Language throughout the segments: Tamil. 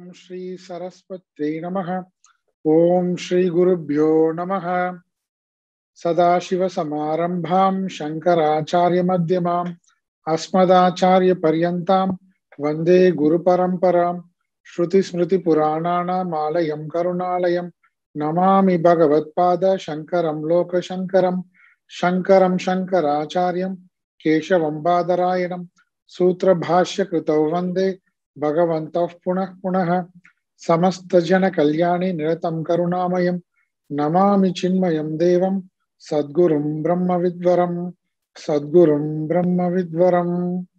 ॐ श्री सरस्वत्यै नमः ॐ श्रीगुरुभ्यो नमः सदाशिवसमारम्भां शङ्कराचार्यमध्यमाम् अस्मदाचार्यपर्यन्तां वन्दे गुरुपरम्परां श्रुतिस्मृतिपुराणानामालयं करुणालयं नमामि भगवत्पाद शङ्करं लोकशङ्करं शङ्करं शङ्कराचार्यं केशवं बादरायणं सूत्रभाष्यकृतौ वन्दे भगवन्तः पुनः पुनः समस्तजनकल्याणे निरतं करुणामयं नमामि चिन्मयं देवं सद्गुरुं ब्रह्मविद्वरं सद्गुरुं ब्रह्मविद्वरम्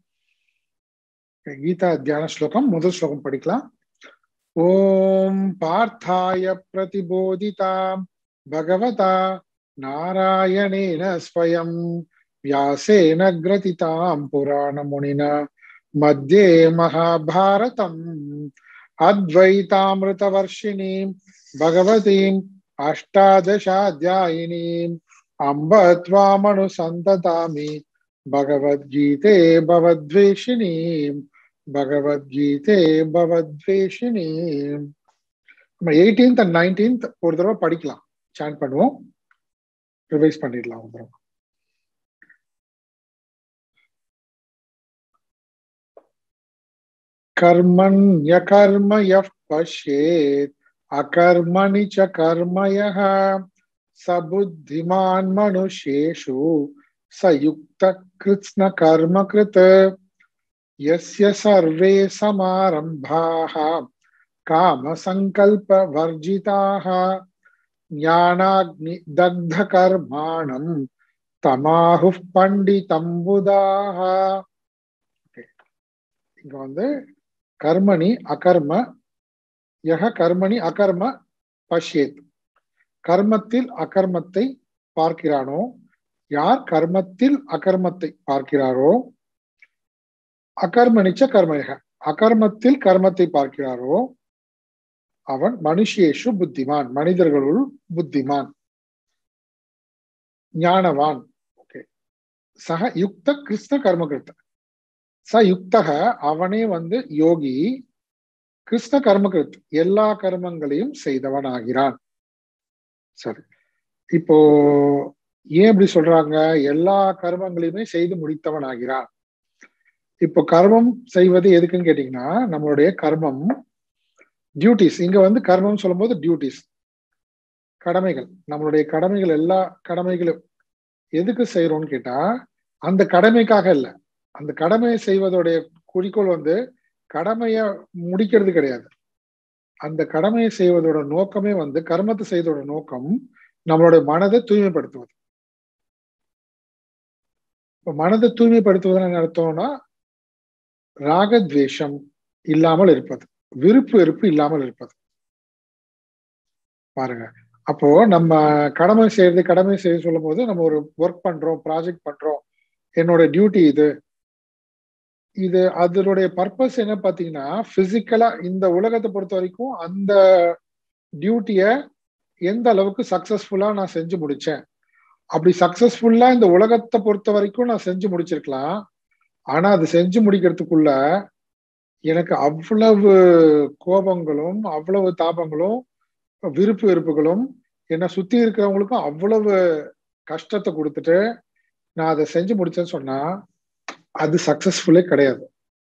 கீதா தியான ஸ்லோகம் முதல் ஸ்லோகம் படிக்கலாம் ஓம் பார்த்தாய பிரதிபோதிதா பகவதா நாராயணேன ஸ்வயம் व्यासेन ग्रथितां पुराणमुनिना मध्ये महाभारतम् अद्वैतामृतवर्षिणीं भगवतीम् अष्टादशाध्यायिनीम् अम्ब त्वामनुसन्ततामि भगवद्गीते भवद्वेषिणीम् பகவத்கீதே பவத்வேஷினீம் நம்ம எயிட்டீன்த் அண்ட் நைன்டீன்த் ஒரு தடவை படிக்கலாம் சாண்ட் பண்ணுவோம் ரிவைஸ் பண்ணிடலாம் ஒரு தடவை कर्मण्यकर्म यः पश्येत् अकर्मणि च कर्म यः स बुद्धिमान् मनुष्येषु स युक्तकृत्स्नकर्मकृत् यस्य सर्वे समारम्भाः कामसङ्कल्पवर्जिताः ज्ञानाग्निदग्धकर्माणम् தமாஹு பண்டிதம் புதாக இங்க வந்து கர்மணி அகர்ம யக கர்மணி அகர்ம பஷ்யேத் கர்மத்தில் அகர்மத்தை பார்க்கிறானோ யார் கர்மத்தில் அகர்மத்தை பார்க்கிறாரோ அகர்மணிச்ச கர்மயக அகர்மத்தில் கர்மத்தை பார்க்கிறாரோ அவன் மனுஷேஷு புத்திமான் மனிதர்களுள் புத்திமான் ஞானவான் ஓகே சக யுக்த கிருஷ்ண கர்மகிருத்த ச யுக்தக அவனே வந்து யோகி கிருஷ்ண கர்மகிருத் எல்லா கர்மங்களையும் செய்தவன் ஆகிறான் சரி இப்போ ஏன் இப்படி சொல்றாங்க எல்லா கர்மங்களையுமே செய்து முடித்தவன் ஆகிறான் இப்போ கர்மம் செய்வது எதுக்குன்னு கேட்டீங்கன்னா நம்மளுடைய கர்மம் டியூட்டிஸ் இங்க வந்து கர்மம் சொல்லும்போது டியூட்டிஸ் கடமைகள் நம்மளுடைய கடமைகள் எல்லா கடமைகளும் எதுக்கு செய்யறோம்னு கேட்டா அந்த கடமைக்காக இல்லை அந்த கடமையை செய்வதோடைய குறிக்கோள் வந்து கடமைய முடிக்கிறது கிடையாது அந்த கடமையை செய்வதோட நோக்கமே வந்து கர்மத்தை செய்வதோட நோக்கம் நம்மளுடைய மனதை தூய்மைப்படுத்துவது இப்ப மனதை தூய்மைப்படுத்துவதுன்னு அர்த்தம்னா ராகத்வேஷம் இல்லாமல் இருப்பது விருப்பு வெறுப்பு இல்லாமல் இருப்பது பாருங்க அப்போ நம்ம கடமை செய்யறது கடமை செய்ய சொல்லும் போது நம்ம ஒரு ஒர்க் பண்றோம் ப்ராஜெக்ட் பண்றோம் என்னோட டியூட்டி இது இது அதனுடைய பர்பஸ் என்ன பாத்தீங்கன்னா பிசிக்கலா இந்த உலகத்தை பொறுத்த வரைக்கும் அந்த டியூட்டிய எந்த அளவுக்கு சக்சஸ்ஃபுல்லா நான் செஞ்சு முடிச்சேன் அப்படி சக்சஸ்ஃபுல்லா இந்த உலகத்தை பொறுத்த வரைக்கும் நான் செஞ்சு முடிச்சிருக்கலாம் ஆனா அது செஞ்சு முடிக்கிறதுக்குள்ள எனக்கு அவ்வளவு கோபங்களும் அவ்வளவு தாபங்களும் விருப்பு வெறுப்புகளும் என்னை சுத்தி இருக்கிறவங்களுக்கும் அவ்வளவு கஷ்டத்தை கொடுத்துட்டு நான் அதை செஞ்சு முடிச்சேன்னு சொன்னா அது சக்சஸ்ஃபுல்லே கிடையாது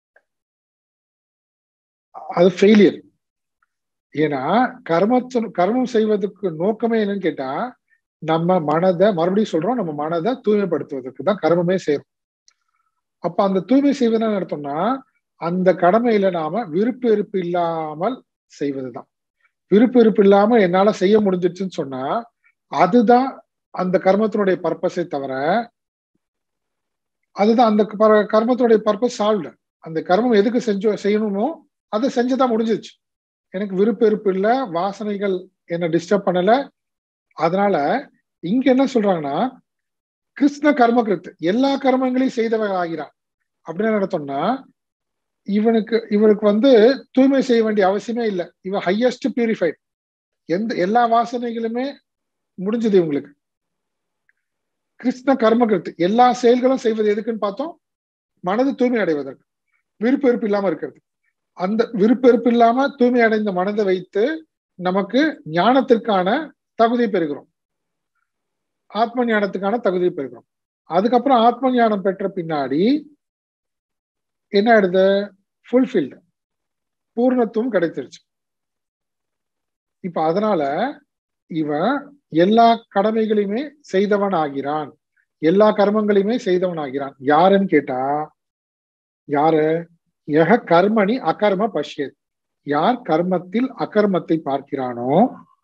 அது ஃபெயிலியர் ஏன்னா கர்மத்து கர்மம் செய்வதற்கு நோக்கமே என்னன்னு கேட்டா நம்ம மனதை மறுபடியும் சொல்றோம் நம்ம மனதை தூய்மைப்படுத்துவதற்கு தான் கர்மமே செய்யறோம் அப்ப அந்த தூய்மை செய்வதுன்னு அர்த்தம்னா அந்த கடமையில நாம விருப்பு வெறுப்பு இல்லாமல் செய்வதுதான் விருப்பு வெறுப்பு இல்லாம என்னால செய்ய முடிஞ்சிடுச்சுன்னு சொன்னா அதுதான் அந்த கர்மத்தினுடைய பர்பஸை தவிர அதுதான் அந்த கர்மத்தினுடைய பர்பஸ் சால்வ்டு அந்த கர்மம் எதுக்கு செஞ்சு செய்யணுமோ அதை செஞ்சுதான் முடிஞ்சிச்சு எனக்கு விருப்பு வெறுப்பு இல்லை வாசனைகள் என்ன டிஸ்டர்ப் பண்ணல அதனால இங்க என்ன சொல்றாங்கன்னா கிருஷ்ண கர்மகிருத் எல்லா கர்மங்களையும் செய்தவன் ஆகிறான் அப்படின்னு நடத்தோம்னா இவனுக்கு இவனுக்கு வந்து தூய்மை செய்ய வேண்டிய அவசியமே இல்லை இவன் ஹையஸ்ட் பியூரிஃபைட் எந்த எல்லா வாசனைகளுமே முடிஞ்சது இவங்களுக்கு கிருஷ்ண கர்மகிருத்து எல்லா செயல்களும் செய்வது எதுக்குன்னு பார்த்தோம் மனது தூய்மை அடைவதற்கு விருப்பு வெறுப்பு இல்லாம இருக்கிறது அந்த விருப்பெருப்பு இல்லாம தூய்மை அடைந்த மனதை வைத்து நமக்கு ஞானத்திற்கான தகுதி பெறுகிறோம் ஆத்ம ஞானத்துக்கான தகுதி பெறுகிறோம் அதுக்கப்புறம் ஆத்ம ஞானம் பெற்ற பின்னாடி என்ன ஆயிடுது ஃபுல்ஃபில்டு பூர்ணத்துவம் கிடைச்சிருச்சு இப்ப அதனால இவன் எல்லா கடமைகளையுமே செய்தவன் ஆகிறான் எல்லா கர்மங்களையுமே செய்தவன் ஆகிறான் யாருன்னு கேட்டா யாரு எக கர்மணி அகர்ம பஷ்யத் யார் கர்மத்தில் அகர்மத்தை பார்க்கிறானோ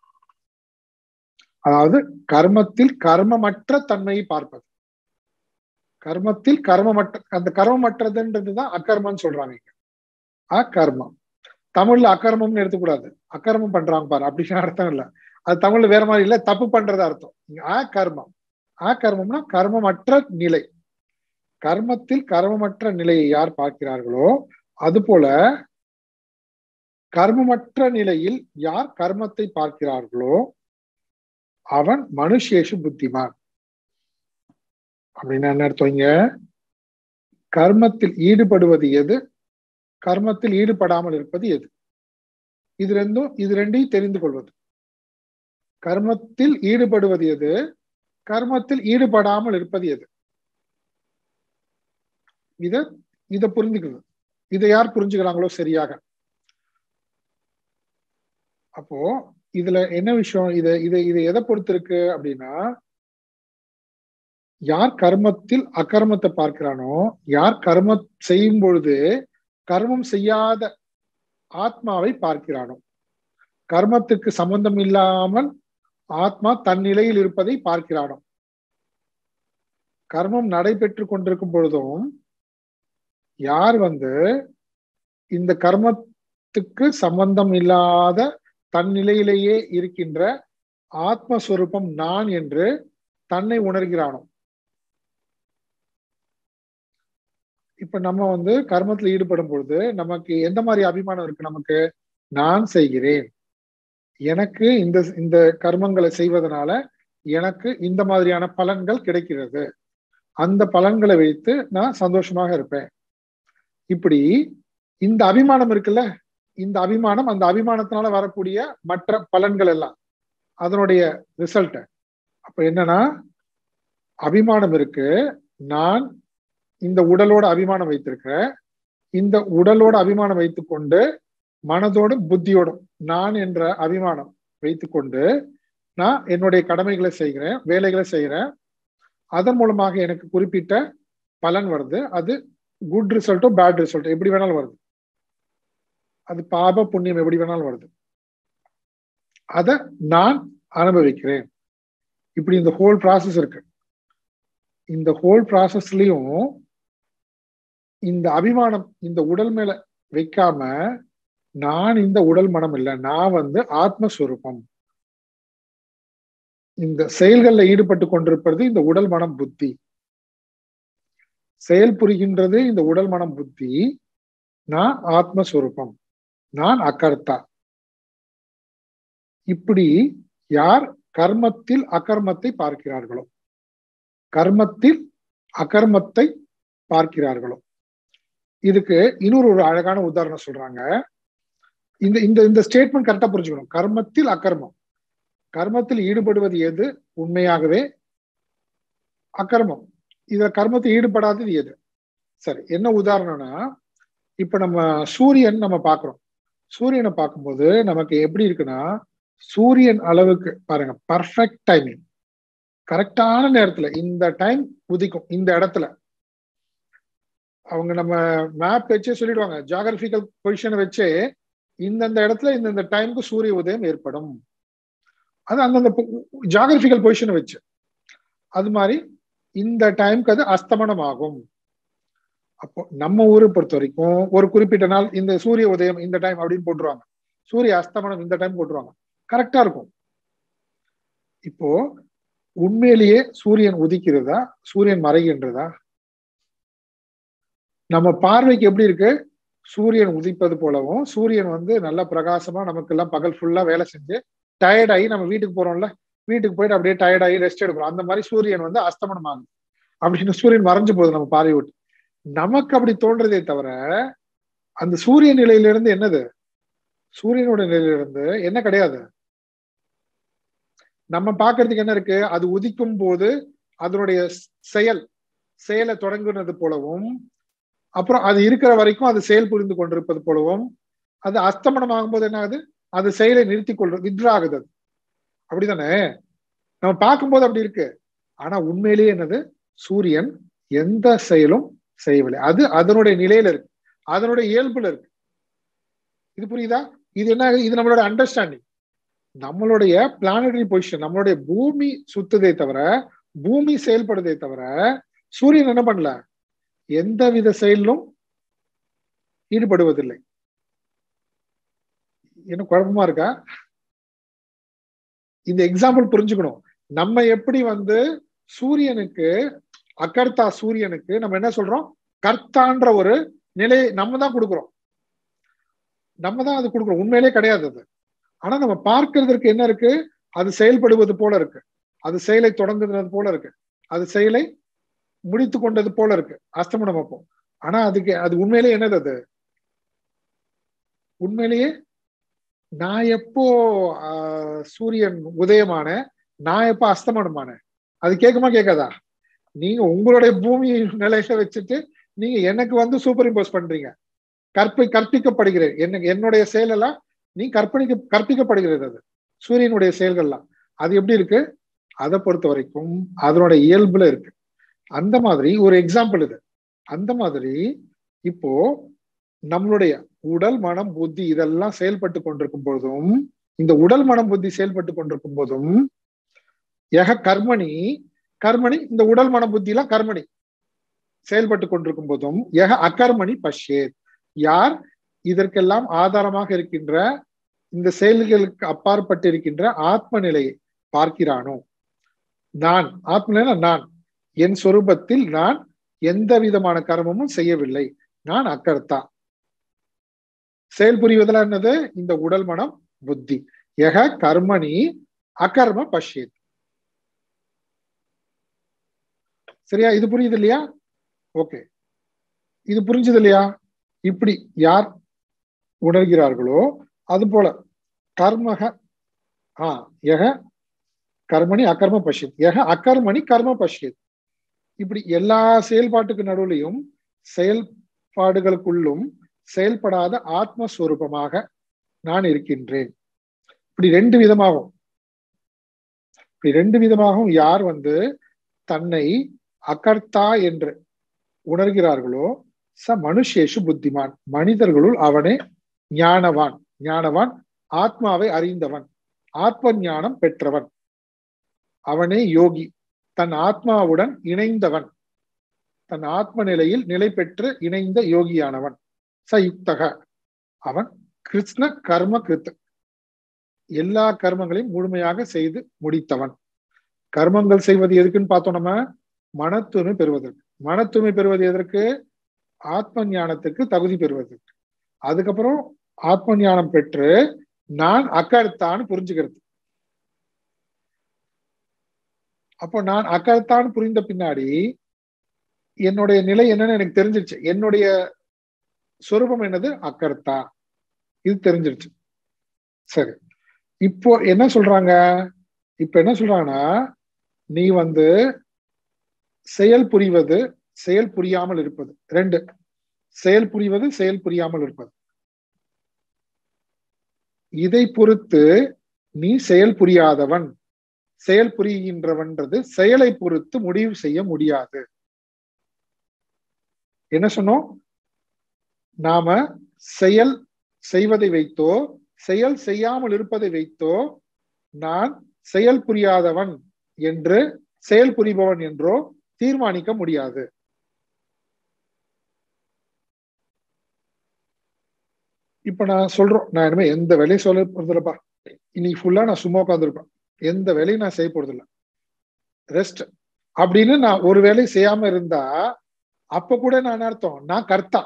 அதாவது கர்மத்தில் கர்மமற்ற தன்மையை பார்ப்பது கர்மத்தில் கர்மமற்ற அந்த கர்மமற்றதுன்றதுதான் அக்கர்மம்னு சொல்றாங்க இங்க அகர்மம் தமிழ்ல அக்கர்மம்னு எடுத்துக்கூடாது அக்கர்மம் பண்றாங்க பாரு அப்படின்னு அர்த்தம் இல்ல அது தமிழ்ல வேற மாதிரி இல்ல தப்பு பண்றது அர்த்தம் இங்க அகர்மம் அகர்மம்னா கர்மமற்ற நிலை கர்மத்தில் கர்மமற்ற நிலையை யார் பார்க்கிறார்களோ அது போல கர்மமற்ற நிலையில் யார் கர்மத்தை பார்க்கிறார்களோ அவன் மனுஷேஷு புத்திமான் அப்படின்னு என்ன அர்த்தம் இங்க கர்மத்தில் ஈடுபடுவது எது கர்மத்தில் ஈடுபடாமல் இருப்பது எது இது ரெண்டும் இது ரெண்டையும் தெரிந்து கொள்வது கர்மத்தில் ஈடுபடுவது எது கர்மத்தில் ஈடுபடாமல் இருப்பது எது இத இத புரிஞ்சுக்கிறது இதை யார் புரிஞ்சுக்கிறாங்களோ சரியாக அப்போ இதுல என்ன விஷயம் இத இதை இதை எதை பொறுத்து இருக்கு அப்படின்னா யார் கர்மத்தில் அகர்மத்தை பார்க்கிறானோ யார் கர்மம் செய்யும் பொழுது கர்மம் செய்யாத ஆத்மாவை பார்க்கிறானோ கர்மத்துக்கு சம்பந்தம் இல்லாமல் ஆத்மா தன் நிலையில் இருப்பதை பார்க்கிறானோ கர்மம் நடைபெற்று கொண்டிருக்கும் பொழுதும் யார் வந்து இந்த கர்மத்துக்கு சம்பந்தம் இல்லாத தன் நிலையிலேயே இருக்கின்ற ஆத்மஸ்வரூபம் நான் என்று தன்னை உணர்கிறானோ இப்ப நம்ம வந்து கர்மத்துல ஈடுபடும் பொழுது நமக்கு எந்த மாதிரி அபிமானம் இருக்கு நமக்கு நான் செய்கிறேன் எனக்கு இந்த இந்த கர்மங்களை செய்வதனால எனக்கு இந்த மாதிரியான பலன்கள் கிடைக்கிறது அந்த பலன்களை வைத்து நான் சந்தோஷமாக இருப்பேன் இப்படி இந்த அபிமானம் இருக்குல்ல இந்த அபிமானம் அந்த அபிமானத்தினால வரக்கூடிய மற்ற பலன்கள் எல்லாம் அதனுடைய ரிசல்ட் அப்ப என்னன்னா அபிமானம் இருக்கு நான் இந்த உடலோட அபிமானம் வைத்திருக்கிறேன் இந்த உடலோட அபிமானம் வைத்துக்கொண்டு மனதோடும் புத்தியோடும் நான் என்ற அபிமானம் வைத்துக்கொண்டு நான் என்னுடைய கடமைகளை செய்கிறேன் வேலைகளை செய்கிறேன் அதன் மூலமாக எனக்கு குறிப்பிட்ட பலன் வருது அது குட் ரிசல்ட்டோ பேட் ரிசல்ட்டோ எப்படி வேணாலும் வருது அது பாப புண்ணியம் எப்படி வேணாலும் வருது அத நான் அனுபவிக்கிறேன் இப்படி இந்த ஹோல் ப்ராசஸ் இருக்கு இந்த ஹோல் ப்ராசஸ்லயும் இந்த அபிமானம் இந்த உடல் மேல வைக்காம நான் இந்த உடல் மனம் இல்லை நான் வந்து ஆத்மஸ்வரூபம் இந்த செயல்கள்ல ஈடுபட்டு கொண்டிருப்பது இந்த உடல் மனம் புத்தி செயல் புரிகின்றது இந்த உடல் மனம் புத்தி நான் ஆத்மஸ்வரூபம் நான் அகர்த்தா இப்படி யார் கர்மத்தில் அகர்மத்தை பார்க்கிறார்களோ கர்மத்தில் அகர்மத்தை பார்க்கிறார்களோ இதுக்கு இன்னொரு ஒரு அழகான உதாரணம் சொல்றாங்க இந்த இந்த இந்த ஸ்டேட்மெண்ட் கரெக்டா புரிஞ்சுக்கணும் கர்மத்தில் அகர்மம் கர்மத்தில் ஈடுபடுவது எது உண்மையாகவே அக்கர்மம் இத கர்மத்தில் ஈடுபடாதது எது சரி என்ன உதாரணம்னா இப்ப நம்ம சூரியன் நம்ம பாக்குறோம் சூரியனை பார்க்கும்போது நமக்கு எப்படி இருக்குன்னா சூரியன் அளவுக்கு பாருங்க பர்ஃபெக்ட் டைமிங் கரெக்டான நேரத்துல இந்த டைம் உதிக்கும் இந்த இடத்துல அவங்க நம்ம மேப் வச்சே சொல்லிடுவாங்க ஜாகிரபிக்கல் பொசிஷனை வச்சே இந்தந்த இடத்துல இந்தந்த டைமுக்கு சூரிய உதயம் ஏற்படும் அது அந்தந்த ஜாகிரபிக்கல் பொசிஷனை வச்சு அது மாதிரி இந்த டைமுக்கு அது அஸ்தமனம் ஆகும் அப்போ நம்ம ஊரை பொறுத்த வரைக்கும் ஒரு குறிப்பிட்ட நாள் இந்த சூரிய உதயம் இந்த டைம் அப்படின்னு போட்டுருவாங்க சூரிய அஸ்தமனம் இந்த டைம் போட்டுருவாங்க கரெக்டா இருக்கும் இப்போ உண்மையிலேயே சூரியன் உதிக்கிறதா சூரியன் மறைகின்றதா நம்ம பார்வைக்கு எப்படி இருக்கு சூரியன் உதிப்பது போலவும் சூரியன் வந்து நல்ல பிரகாசமா நமக்கு எல்லாம் பகல் ஃபுல்லா வேலை செஞ்சு டயர்டாகி நம்ம வீட்டுக்கு போறோம்ல வீட்டுக்கு போயிட்டு அப்படியே டயர்டாகி ரெஸ்ட் எடுக்கிறோம் அந்த மாதிரி சூரியன் வந்து அஸ்தமனம் ஆகுது அப்படின்னு சூரியன் மறைஞ்சு போகுது நம்ம பார்வை விட்டு நமக்கு அப்படி தோன்றதே தவிர அந்த சூரிய நிலையிலிருந்து என்னது சூரியனோட நிலையிலிருந்து என்ன கிடையாது நம்ம பாக்குறதுக்கு என்ன இருக்கு அது உதிக்கும் போது அதனுடைய செயல் செயலை தொடங்குனது போலவும் அப்புறம் அது இருக்கிற வரைக்கும் அது செயல் புரிந்து கொண்டிருப்பது போலவும் அது அஸ்தமனம் ஆகும்போது என்ன ஆகுது அது செயலை நிறுத்தி கொள்றது வித்ரா ஆகுது அது அப்படிதானே நம்ம பார்க்கும்போது அப்படி இருக்கு ஆனா உண்மையிலேயே என்னது சூரியன் எந்த செயலும் செய்யவில்லை அது அதனுடைய நிலையில இருக்கு அதனுடைய இயல்புல இருக்கு இது புரியுதா இது என்ன இது நம்மளோட அண்டர்ஸ்டாண்டிங் நம்மளுடைய பிளானடரி பொசிஷன் நம்மளுடைய பூமி சுத்துதே தவிர பூமி செயல்படுதே தவிர சூரியன் என்ன பண்ணல எந்த வித செயலிலும் ஈடுபடுவதில்லை என்ன குழப்பமா இருக்கா இந்த எக்ஸாம்பிள் புரிஞ்சுக்கணும் நம்ம எப்படி வந்து சூரியனுக்கு அகர்த்தா சூரியனுக்கு நம்ம என்ன சொல்றோம் கர்த்தான்ற ஒரு நிலையை நம்ம தான் கொடுக்குறோம் நம்ம தான் அது கொடுக்குறோம் உண்மையிலே கிடையாது அது ஆனா நம்ம பார்க்கறதற்கு என்ன இருக்கு அது செயல்படுவது போல இருக்கு அது செயலை தொடங்குறது போல இருக்கு அது செயலை முடித்து கொண்டது போல இருக்கு அஸ்தமனம் அப்போ ஆனா அதுக்கு அது உண்மையிலேயே என்னது அது உண்மையிலேயே நான் எப்போ சூரியன் உதயமான நான் எப்போ அஸ்தமனமான அது கேட்குமா கேட்காதா நீங்க உங்களுடைய பூமி நிலையில வச்சுட்டு நீங்க எனக்கு வந்து சூப்பர் இம்போஸ் பண்றீங்க கற்பி கற்பிக்கப்படுகிறது என்ன என்னுடைய செயலெல்லாம் நீ கற்பனைக்கு கற்பிக்கப்படுகிறது அது சூரியனுடைய செயல்கள்லாம் அது எப்படி இருக்கு அதை பொறுத்த வரைக்கும் அதனுடைய இயல்புல இருக்கு அந்த மாதிரி ஒரு எக்ஸாம்பிள் இது அந்த மாதிரி இப்போ நம்மளுடைய உடல் மனம் புத்தி இதெல்லாம் செயல்பட்டு கொண்டிருக்கும் போதும் இந்த உடல் மனம் புத்தி செயல்பட்டு கொண்டிருக்கும் போதும் எக கர்மணி கர்மணி இந்த உடல் மன புத்தி எல்லாம் கர்மணி செயல்பட்டு கொண்டிருக்கும் போதும் எக அகர்மணி பஷ்யேத் யார் இதற்கெல்லாம் ஆதாரமாக இருக்கின்ற இந்த செயல்களுக்கு அப்பாற்பட்டு இருக்கின்ற ஆத்ம நிலையை பார்க்கிறானோ நான் ஆத்ம நிலை நான் என் சொரூபத்தில் நான் எந்த விதமான கர்மமும் செய்யவில்லை நான் அக்கர்த்தா செயல் புரிவதில் என்னது இந்த உடல் மனம் புத்தி எக கர்மணி அகர்ம பஷ்யத் சரியா இது புரியுது இல்லையா ஓகே இது புரிஞ்சது இல்லையா இப்படி யார் உணர்கிறார்களோ அது போல கர்மக ஆ எக கர்மணி அகர்ம பஷ்யத் எக அகர்மணி கர்ம பஷ்யத் இப்படி எல்லா செயல்பாட்டுக்கு நடுவுலையும் செயல்பாடுகளுக்குள்ளும் செயல்படாத ஆத்மஸ்வரூபமாக நான் இருக்கின்றேன் இப்படி ரெண்டு விதமாகும் இப்படி ரெண்டு விதமாகவும் யார் வந்து தன்னை அகர்த்தா என்று உணர்கிறார்களோ ச மனுஷேஷு புத்திமான் மனிதர்களுள் அவனே ஞானவான் ஞானவான் ஆத்மாவை அறிந்தவன் ஆத்ம ஞானம் பெற்றவன் அவனே யோகி தன் ஆத்மாவுடன் இணைந்தவன் தன் ஆத்ம நிலையில் நிலை பெற்று இணைந்த யோகியானவன் ச யுக்தக அவன் கிருஷ்ண கர்ம கிருத் எல்லா கர்மங்களையும் முழுமையாக செய்து முடித்தவன் கர்மங்கள் செய்வது எதுக்குன்னு பார்த்தோம் நம்ம மன தூய்மை பெறுவதற்கு மன தூய்மை பெறுவது எதற்கு ஆத்ம ஞானத்துக்கு தகுதி பெறுவதற்கு அதுக்கப்புறம் ஆத்ம ஞானம் பெற்று நான் அக்கர்த்தான்னு புரிஞ்சுக்கிறது அப்போ நான் அக்கர்த்தான்னு புரிந்த பின்னாடி என்னுடைய நிலை என்னன்னு எனக்கு தெரிஞ்சிருச்சு என்னுடைய சொரூபம் என்னது அக்கர்த்தா இது தெரிஞ்சிருச்சு சரி இப்போ என்ன சொல்றாங்க இப்ப என்ன சொல்றாங்கன்னா நீ வந்து செயல் புரிவது செயல் புரியாமல் இருப்பது ரெண்டு செயல் புரிவது செயல் புரியாமல் இருப்பது இதை பொறுத்து நீ செயல் புரியாதவன் செயல் புரிகின்றவன்றது செயலை பொறுத்து முடிவு செய்ய முடியாது என்ன சொன்னோம் நாம செயல் செய்வதை வைத்தோ செயல் செய்யாமல் இருப்பதை வைத்தோ நான் செயல் புரியாதவன் என்று செயல் புரிபவன் என்றோ தீர்மானிக்க முடியாது இப்ப நான் சொல்றோம் நான் இனிமே எந்த வேலையும் சொல்ல போறதில்லப்பா இன்னைக்கு ஃபுல்லா நான் சும்மா உட்காந்துருப்பேன் எந்த வேலையும் நான் செய்ய போறது இல்லை ரெஸ்ட் அப்படின்னு நான் ஒரு வேலையும் செய்யாம இருந்தா அப்ப கூட நான் அர்த்தம் நான் கர்த்தா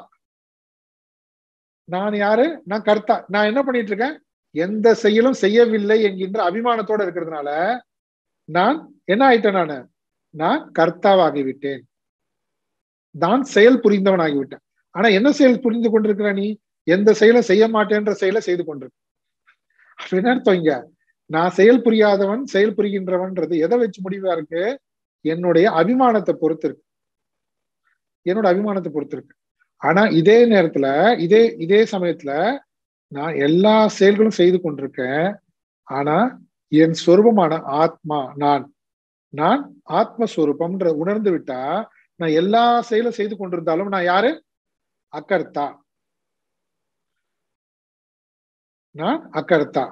நான் யாரு நான் கர்த்தா நான் என்ன பண்ணிட்டு இருக்கேன் எந்த செயலும் செய்யவில்லை என்கின்ற அபிமானத்தோட இருக்கிறதுனால நான் என்ன ஆயிட்டேன் நானு நான் கர்த்தாவாகிவிட்டேன் நான் செயல் புரிந்தவன் ஆகிவிட்டேன் ஆனா என்ன செயல் புரிந்து கொண்டிருக்கிற நீ எந்த செயலும் செய்ய மாட்டேன்ற செயலை செய்து கொண்டிருக்க அப்ப என்ன அர்த்தம் இங்க நான் செயல் புரியாதவன் செயல் புரிகின்றவன்றது எதை வச்சு முடிவா இருக்கு என்னுடைய அபிமானத்தை பொறுத்து இருக்கு என்னோட அபிமானத்தை பொறுத்து இருக்கு ஆனா இதே நேரத்துல இதே இதே சமயத்துல நான் எல்லா செயல்களும் செய்து கொண்டிருக்கேன் ஆனா என் சொரூபமான ஆத்மா நான் நான் ஆத்மஸ்வரூபம்ன்ற உணர்ந்து விட்டா நான் எல்லா செயலும் செய்து கொண்டிருந்தாலும் நான் யாரு அக்கர்த்தா நான் அக்கர்த்தா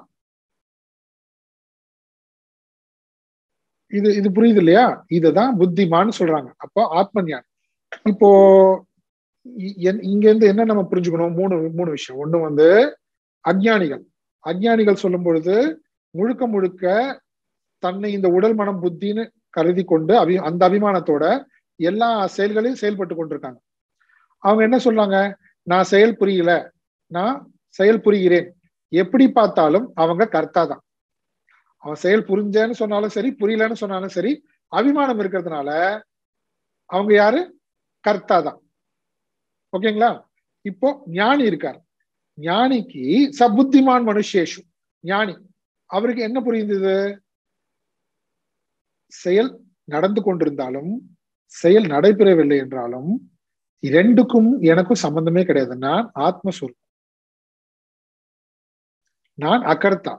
இது இது புரியுது இல்லையா இதுதான் புத்திமான்னு சொல்றாங்க அப்போ ஆத்ம ஞானம் இப்போ இங்க இருந்து என்ன நம்ம புரிஞ்சுக்கணும் மூணு மூணு விஷயம் ஒண்ணு வந்து அஜ்ஞானிகள் அஜ்ஞானிகள் சொல்லும் பொழுது முழுக்க முழுக்க தன்னை இந்த உடல் மனம் புத்தின்னு கருதி கொண்டு அபி அந்த அபிமானத்தோட எல்லா செயல்களையும் செயல்பட்டு கொண்டிருக்காங்க அவங்க என்ன சொல்றாங்க நான் செயல் புரியல நான் செயல் புரிகிறேன் எப்படி பார்த்தாலும் அவங்க கர்த்தா தான் அவன் செயல் புரிஞ்சேன்னு சொன்னாலும் சரி புரியலன்னு சொன்னாலும் சரி அபிமானம் இருக்கிறதுனால அவங்க யாரு கர்த்தா தான் ஓகேங்களா இப்போ ஞானி இருக்கார் ஞானிக்கு சபுத்திமான் மனுஷேஷு ஞானி அவருக்கு என்ன புரிந்தது செயல் நடந்து கொண்டிருந்தாலும் செயல் நடைபெறவில்லை என்றாலும் இரண்டுக்கும் எனக்கும் சம்பந்தமே கிடையாது நான் ஆத்மஸ்வரூபம் நான் அகர்த்தா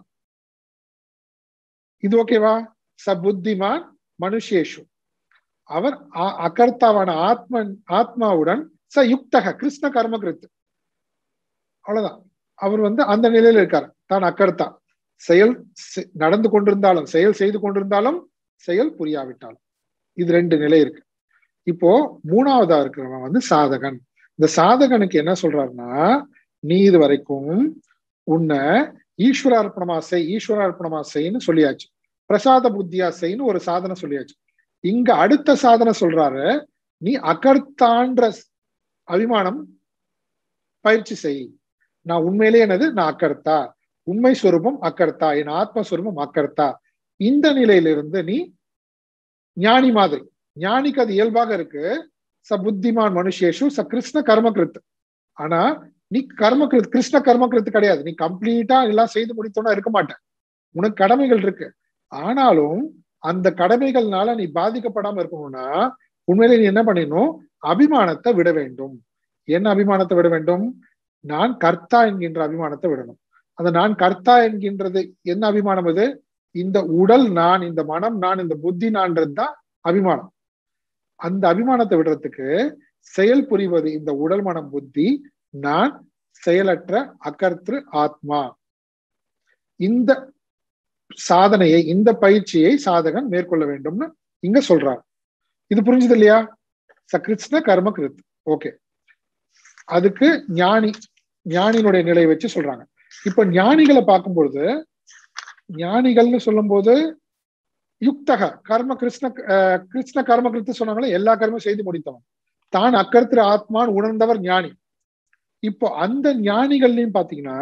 இது ஓகேவா சபுத்திமான் மனுஷேஷு அவர் அகர்த்தாவான ஆத்ம ஆத்மாவுடன் ச யுக்தக கிருஷ்ண கர்மகிருத்து அவ்வளவுதான் அவர் வந்து அந்த நிலையில இருக்கார் தான் அக்கர்த்தா செயல் நடந்து கொண்டிருந்தாலும் செயல் செய்து கொண்டிருந்தாலும் செயல் புரியாவிட்டாலும் இது ரெண்டு நிலை இருக்கு இப்போ மூணாவதா இருக்கிறவன் வந்து சாதகன் இந்த சாதகனுக்கு என்ன சொல்றாருன்னா நீ இது வரைக்கும் உன்னை ஈஸ்வரார்ப்பணமா செய் ஈஸ்வரார்ப்பணமா செய்ன்னு சொல்லியாச்சு பிரசாத புத்தியா செய்ன்னு ஒரு சாதனை சொல்லியாச்சு இங்க அடுத்த சாதனை சொல்றாரு நீ அகர்த்தான்ற அபிமானம் பயிற்சி செய் நான் உண்மையிலே என்னது நான் அக்கர்த்தா உண்மை ஸ்வரூபம் அக்கர்த்தா என் ஆத்மஸ்வரூபம் அக்கர்த்தா இந்த நிலையிலிருந்து நீ ஞானி மாதிரி ஞானிக்கு அது இயல்பாக இருக்கு ச புத்திமான் மனுஷேஷு ச கிருஷ்ண கர்மகிருத் ஆனா நீ கர்மகிருத் கிருஷ்ண கர்மகிருத் கிடையாது நீ கம்ப்ளீட்டா எல்லாம் செய்து முடித்தோன்னா இருக்க மாட்டேன் உனக்கு கடமைகள் இருக்கு ஆனாலும் அந்த கடமைகள்னால நீ பாதிக்கப்படாம இருக்கணும்னா உண்மையிலே நீ என்ன பண்ணிடணும் அபிமானத்தை விட வேண்டும் என்ன அபிமானத்தை விட வேண்டும் நான் கர்த்தா என்கின்ற அபிமானத்தை விடணும் அந்த நான் கர்த்தா என்கின்றது என்ன அபிமானம் இது இந்த உடல் நான் இந்த மனம் நான் இந்த புத்தி நான்றது தான் அபிமானம் அந்த அபிமானத்தை விடுறதுக்கு செயல் புரிவது இந்த உடல் மனம் புத்தி நான் செயலற்ற அகர்த்திரு ஆத்மா இந்த சாதனையை இந்த பயிற்சியை சாதகன் மேற்கொள்ள வேண்டும்னு இங்க சொல்றார் இது புரிஞ்சது இல்லையா சகிருஷ்ண கர்ம கிருத் ஓகே அதுக்கு ஞானி ஞானியினுடைய நிலையை வச்சு சொல்றாங்க இப்ப ஞானிகளை பார்க்கும்பொழுது ஞானிகள்னு சொல்லும் போது யுக்தக கர்ம கிருஷ்ண கிருஷ்ண கர்ம கிருத்து சொன்னாங்களே எல்லா கர்மம் செய்து முடித்தவன் தான் அக்கருத்திர ஆத்மான் உணர்ந்தவர் ஞானி இப்போ அந்த ஞானிகள்லையும் பாத்தீங்கன்னா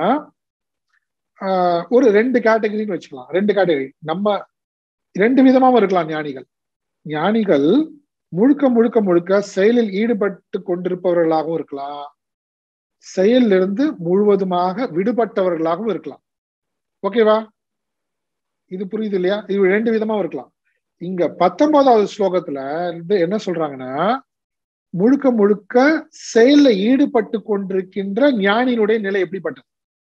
ஒரு ரெண்டு கேட்டகரின்னு வச்சுக்கலாம் ரெண்டு கேட்டகரி நம்ம ரெண்டு விதமாவும் இருக்கலாம் ஞானிகள் ஞானிகள் முழுக்க முழுக்க முழுக்க செயலில் ஈடுபட்டு கொண்டிருப்பவர்களாகவும் இருக்கலாம் செயலிலிருந்து முழுவதுமாக விடுபட்டவர்களாகவும் இருக்கலாம் ஓகேவா இது புரியுது இல்லையா இது ரெண்டு விதமாவும் இருக்கலாம் இங்க பத்தொன்பதாவது ஸ்லோகத்துல இருந்து என்ன சொல்றாங்கன்னா முழுக்க முழுக்க செயல்ல ஈடுபட்டு கொண்டிருக்கின்ற ஞானியினுடைய நிலை எப்படிப்பட்டது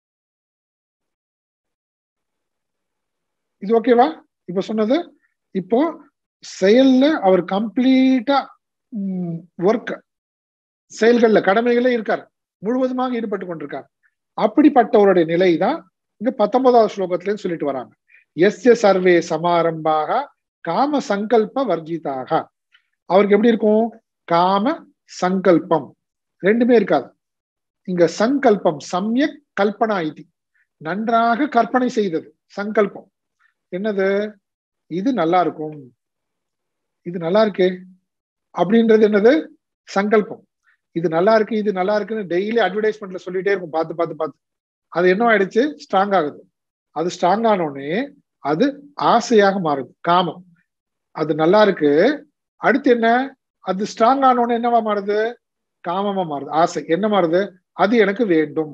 இது ஓகேவா இப்ப சொன்னது இப்போ செயல்ல அவர் கம்ப்ளீட்டா ஒர்க் செயல்கள்ல கடமைகளே இருக்காரு முழுவதுமாக ஈடுபட்டு கொண்டிருக்கார் அப்படிப்பட்டவருடைய நிலை தான் இங்க பத்தொன்பதாவது ஸ்லோகத்துல சொல்லிட்டு வராங்க எஸ்ய சர்வே சமாரம்பாக காம சங்கல்ப வர்ஜிதாக அவருக்கு எப்படி இருக்கும் காம சங்கல்பம் ரெண்டுமே இருக்காது இங்க சங்கல்பம் சமயக் கல்பனா இது நன்றாக கற்பனை செய்தது சங்கல்பம் என்னது இது நல்லா இருக்கும் இது நல்லா இருக்கே அப்படின்றது என்னது சங்கல்பம் இது நல்லா இருக்கு இது நல்லா இருக்குன்னு டெய்லி அட்வர்டைஸ்மெண்ட்ல சொல்லிட்டே இருக்கும் பார்த்து பார்த்து பார்த்து அது என்ன ஆயிடுச்சு ஸ்ட்ராங் ஆகுது அது ஸ்ட்ராங் ஆனோடனே அது ஆசையாக மாறுது காமம் அது நல்லா இருக்கு அடுத்து என்ன அது ஸ்ட்ராங் ஆனோடனே என்னவா மாறுது காமமா மாறுது ஆசை என்ன மாறுது அது எனக்கு வேண்டும்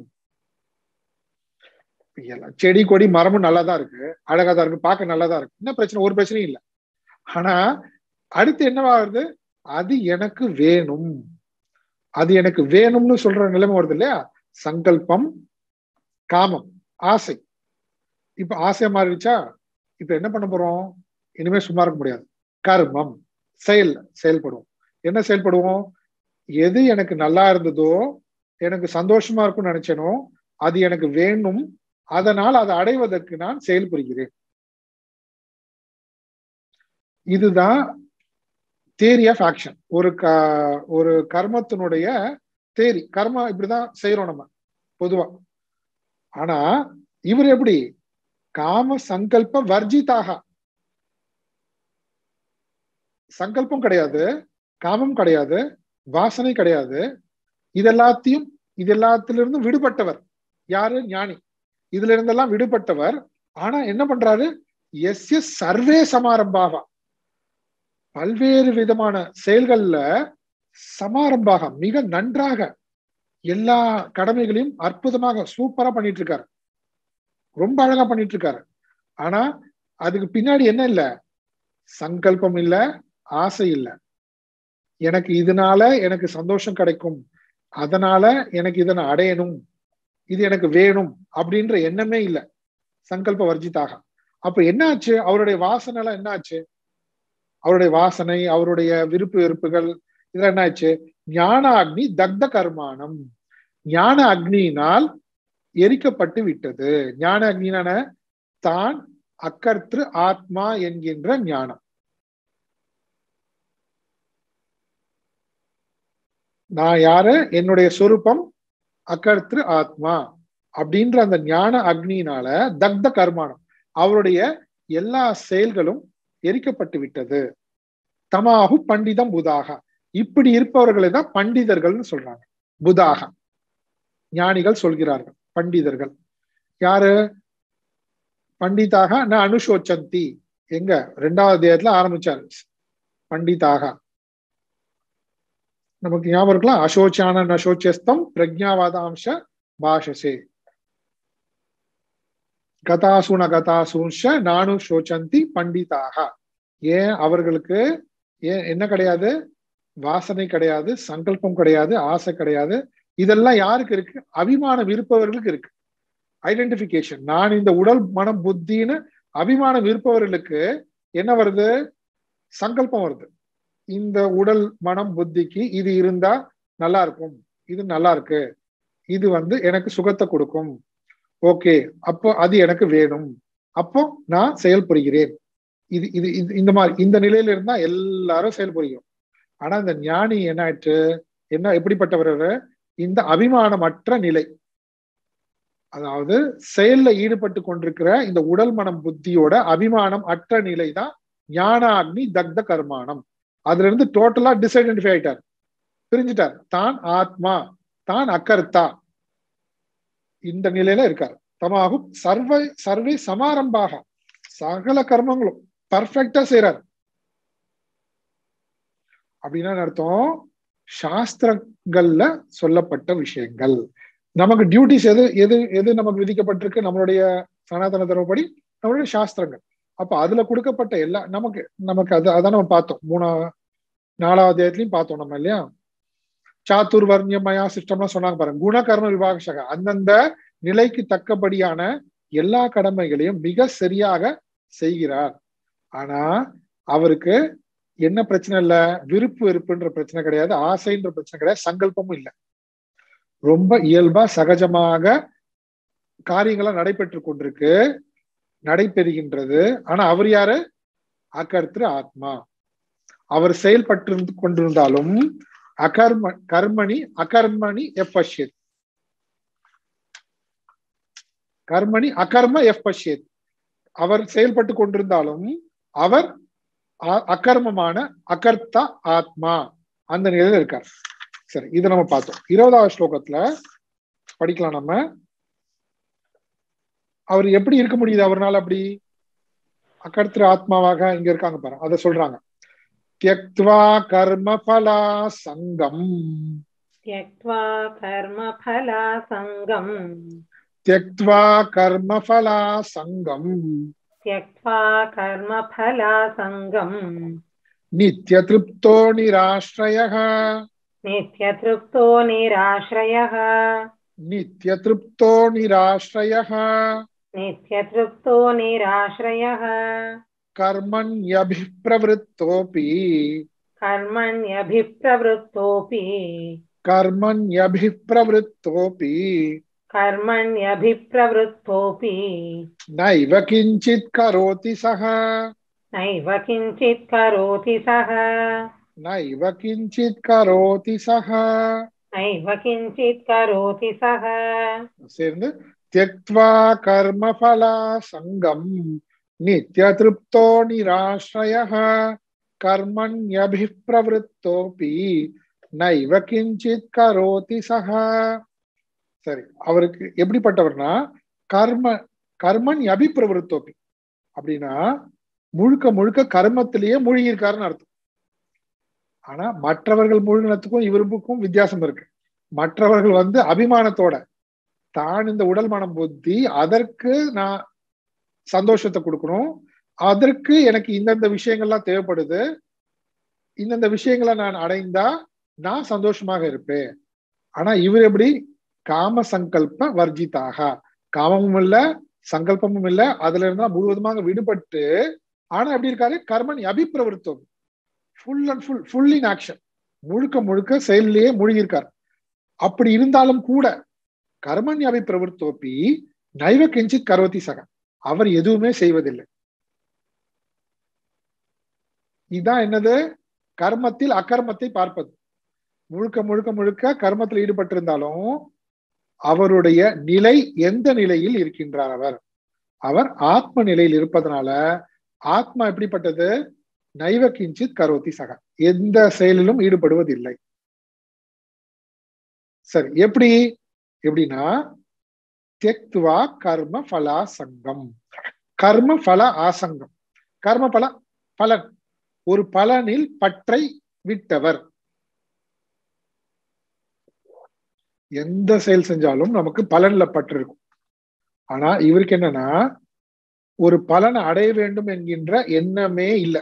எல்லாம் செடி கொடி மரமும் நல்லா தான் இருக்கு அழகா தான் இருக்கு பார்க்க நல்லா தான் இருக்கு என்ன பிரச்சனை ஒரு பிரச்சனையும் இல்லை ஆனா அடுத்து என்னவாகுது அது எனக்கு வேணும் அது எனக்கு வேணும்னு சொல்ற நிலைமை வருது இல்லையா சங்கல்பம் காமம் ஆசை இப்ப ஆசை மாறிடுச்சா இப்ப என்ன பண்ண போறோம் இனிமே சும்மா இருக்க முடியாது கர்மம் செயல் செயல்படுவோம் என்ன செயல்படுவோம் எது எனக்கு நல்லா இருந்ததோ எனக்கு சந்தோஷமா இருக்கும்னு நினைச்சேனோ அது எனக்கு வேணும் அதனால் அதை அடைவதற்கு நான் செயல் புரிகிறேன் இதுதான் தேரி ஆஃப் ஆக்ஷன் ஒரு க ஒரு கர்மத்தினுடைய தேரி கர்மா இப்படிதான் செய்யறோம் நம்ம பொதுவா ஆனா இவர் எப்படி காம சங்கல்ப வர்ஜிதாக சங்கல்பம் கிடையாது காமம் கிடையாது வாசனை கிடையாது இதெல்லாத்தையும் இது எல்லாத்திலிருந்தும் விடுபட்டவர் யாரு ஞானி இதுல இருந்தெல்லாம் விடுபட்டவர் ஆனா என்ன பண்றாரு எஸ் எஸ் சர்வே சமாரம்பாக பல்வேறு விதமான செயல்கள்ல சமாரம்பாக மிக நன்றாக எல்லா கடமைகளையும் அற்புதமாக சூப்பரா பண்ணிட்டு இருக்காரு ரொம்ப அழகா பண்ணிட்டு இருக்காரு ஆனா அதுக்கு பின்னாடி என்ன இல்ல சங்கல்பம் இல்ல ஆசை இல்ல எனக்கு இதனால எனக்கு சந்தோஷம் கிடைக்கும் அதனால எனக்கு இதை நான் அடையணும் இது எனக்கு வேணும் அப்படின்ற எண்ணமே இல்லை சங்கல்ப வர்ஜிதாக அப்ப என்ன ஆச்சு அவருடைய வாசனை எல்லாம் என்ன ஆச்சு அவருடைய வாசனை அவருடைய விருப்பு வெறுப்புகள் இதெல்லாம் என்ன ஆச்சு ஞான அக்னி தக்த கர்மானம் ஞான அக்னியினால் எரிக்கப்பட்டு விட்டது ஞான அக்னியான தான் அக்கர்த்திரு ஆத்மா என்கின்ற ஞானம் நான் யாரு என்னுடைய சொரூபம் அக்கர்த்திரு ஆத்மா அப்படின்ற அந்த ஞான அக்னியினால தக்த கர்மானம் அவருடைய எல்லா செயல்களும் எரிக்கப்பட்டு விட்டது தமாகு பண்டிதம் புதாக இப்படி இருப்பவர்களை தான் பண்டிதர்கள்னு சொல்றாங்க புதாக ஞானிகள் சொல்கிறார்கள் பண்டிதர்கள் யாரு பண்டிதாக நான் அனுஷோச்சந்தி எங்க ரெண்டாவது தேயத்துல ஆரம்பிச்சாரு பண்டிதாக நமக்கு ஞாபகம் இருக்கலாம் அசோச்சான நசோச்சஸ்தம் பிரஜாவாதாம்ச பாஷசே கதாசு ந கதாசுஷ நானு சோச்சந்தி பண்டிதாக ஏன் அவர்களுக்கு ஏன் என்ன கிடையாது வாசனை கிடையாது சங்கல்பம் கிடையாது ஆசை கிடையாது இதெல்லாம் யாருக்கு இருக்கு அபிமானம் இருப்பவர்களுக்கு இருக்கு ஐடென்டிபிகேஷன் நான் இந்த உடல் மனம் புத்தின்னு அபிமானம் இருப்பவர்களுக்கு என்ன வருது சங்கல்பம் வருது இந்த உடல் மனம் புத்திக்கு இது இருந்தா நல்லா இருக்கும் இது நல்லா இருக்கு இது வந்து எனக்கு சுகத்தை கொடுக்கும் ஓகே அப்போ அது எனக்கு வேணும் அப்போ நான் செயல் புரிகிறேன் இது இது இந்த மாதிரி இந்த நிலையில இருந்தா எல்லாரும் செயல் புரியும் ஆனா இந்த ஞானி என்ன ஆயிற்று என்ன எப்படிப்பட்டவர் இந்த அபிமானமற்ற நிலை அதாவது செயல்ல ஈடுபட்டு கொண்டிருக்கிற இந்த உடல் மனம் புத்தியோட அபிமானம் அற்ற நிலை தான் ஞான அக்னி தக்த கர்மானம் அதுல இருந்து டோட்டலா டிஸ்ஐடென்டிஃபை ஆயிட்டார் பிரிஞ்சுட்டார் தான் ஆத்மா தான் அக்கர்த்தா இந்த நிலையில இருக்கார் தமாகும் சர்வ சர்வே சமாரம்பாக சகல கர்மங்களும் பர்ஃபெக்டா செய்யறார் அப்படின்னா அர்த்தம் சாஸ்திரங்கள்ல சொல்லப்பட்ட விஷயங்கள் நமக்கு டியூட்டிஸ் எது எது எது நமக்கு விதிக்கப்பட்டிருக்கு நம்மளுடைய சனாதன தர்மப்படி நம்மளுடைய சாஸ்திரங்கள் அப்ப அதுல கொடுக்கப்பட்ட எல்லா நமக்கு நமக்கு அது அதான் நம்ம பார்த்தோம் மூணா நாலாவது அத்தியாயத்திலையும் பார்த்தோம் நம்ம இல்லையா சாத்துர் வர்ணியமயா சிஸ்டம்லாம் சொன்னாங்க பாருங்க குணகர்ம விபாகசக அந்தந்த நிலைக்கு தக்கபடியான எல்லா கடமைகளையும் மிக சரியாக செய்கிறார் ஆனா அவருக்கு என்ன பிரச்சனை இல்ல விருப்பு வெறுப்புன்ற பிரச்சனை கிடையாது ஆசைன்ற பிரச்சனை கிடையாது சங்கல்பமும் இல்லை ரொம்ப இயல்பா சகஜமாக காரியங்களா நடைபெற்று கொண்டிருக்கு நடைபெறுகின்றது ஆனா அவர் யாரு அக்கர்த்திரு ஆத்மா அவர் செயல்பட்டு கொண்டிருந்தாலும் அகர்ம கர்மணி அகர்மணி எஃப் பஷ்யத் கர்மணி அகர்ம எஃப் பஷ்யத் அவர் செயல்பட்டு கொண்டிருந்தாலும் அவர் அகர்மமான அகர்த்தா ஆத்மா அந்த நிலையில இருக்கார் சரி இதை நம்ம பார்த்தோம் இருபதாவது ஸ்லோகத்துல படிக்கலாம் நம்ம அவர் எப்படி இருக்க முடியுது அவர்னால அப்படி அக்கர்த்திர ஆத்மாவாக இங்க இருக்காங்க பாரு அதை சொல்றாங்க தியக்துவா கர்ம பலா சங்கம் त्यक्त्वा कर्मफलासङ्गम् त्यक्त्वा कर्मफला सङ्गम् त्यक्त्वा कर्मफलासङ्गम् नित्यतृप्तो निराश्रयः नित्यतृप्तो निराश्रयः नित्यतृप्तो निराश्रयः नित्यतृप्तो निराश्रयः कर्मण्यभिप्रवृत्तोऽपि कर्मण्यभिप्रवृत्तोऽपि कर्मण्यभिप्रवृत्तोऽपि कर्मण्यभिप्रवृत्तोऽपि नैव किञ्चित् करोति सः नैव किञ्चित् करोति सः नैव किञ्चित् करोति सः नैव किञ्चित् करोति सः சேர்ந்து त्यक्त्वा कर्मफला सङ्गम् नित्यतृप्तो निराश्रयः कर्मण्यभिप्रवृत्तोऽपि நைவ கிஞ்சித் கரோதி சக சரி அவருக்கு எப்படிப்பட்டவர்னா கர்ம கர்மன் அபிப்பிரவருத்தோப்பி அப்படின்னா முழுக்க முழுக்க கர்மத்திலேயே மூழ்கியிருக்காருன்னு அர்த்தம் ஆனா மற்றவர்கள் மூழ்கினத்துக்கும் இவருக்கும் வித்தியாசம் இருக்கு மற்றவர்கள் வந்து அபிமானத்தோட தான் இந்த உடல் மனம் புத்தி அதற்கு நான் சந்தோஷத்தை கொடுக்கணும் அதற்கு எனக்கு இந்தந்த விஷயங்கள்லாம் தேவைப்படுது இந்தந்த விஷயங்களை நான் அடைந்தா நான் சந்தோஷமாக இருப்பேன் ஆனா இவர் எப்படி காம சங்கல்ப வர்ஜிதாக காமமும் இல்ல சங்கல்பமும் இல்ல அதுல இருந்தா முழுவதுமாக விடுபட்டு ஆனா எப்படி இருக்காரு கர்மன் அபிப்பிரவருத்தம் full and full full in action முழுக்க முழுக்க செயலிலேயே மூழ்கியிருக்கார் அப்படி இருந்தாலும் கூட கர்மன் அபிப்பிரவருத்தோப்பி நைவ கிஞ்சித் கரோதி சக அவர் எதுவுமே செய்வதில்லை இதான் என்னது கர்மத்தில் அக்கர்மத்தை பார்ப்பது முழுக்க முழுக்க முழுக்க கர்மத்தில் ஈடுபட்டிருந்தாலும் அவருடைய நிலை எந்த நிலையில் இருக்கின்றார் அவர் அவர் ஆத்ம நிலையில் இருப்பதனால ஆத்மா எப்படிப்பட்டது நைவ கிஞ்சித் கரோதி சக எந்த செயலிலும் ஈடுபடுவதில்லை சரி எப்படி எப்படின்னா தெக்துவா கர்ம பலா சங்கம் கர்ம பல ஆசங்கம் கர்ம பல பலன் ஒரு பலனில் பற்றை விட்டவர் எந்த செயல் செஞ்சாலும் நமக்கு பலன்ல பற்று இருக்கும் ஆனா இவருக்கு என்னன்னா ஒரு பலனை அடைய வேண்டும் என்கின்ற எண்ணமே இல்லை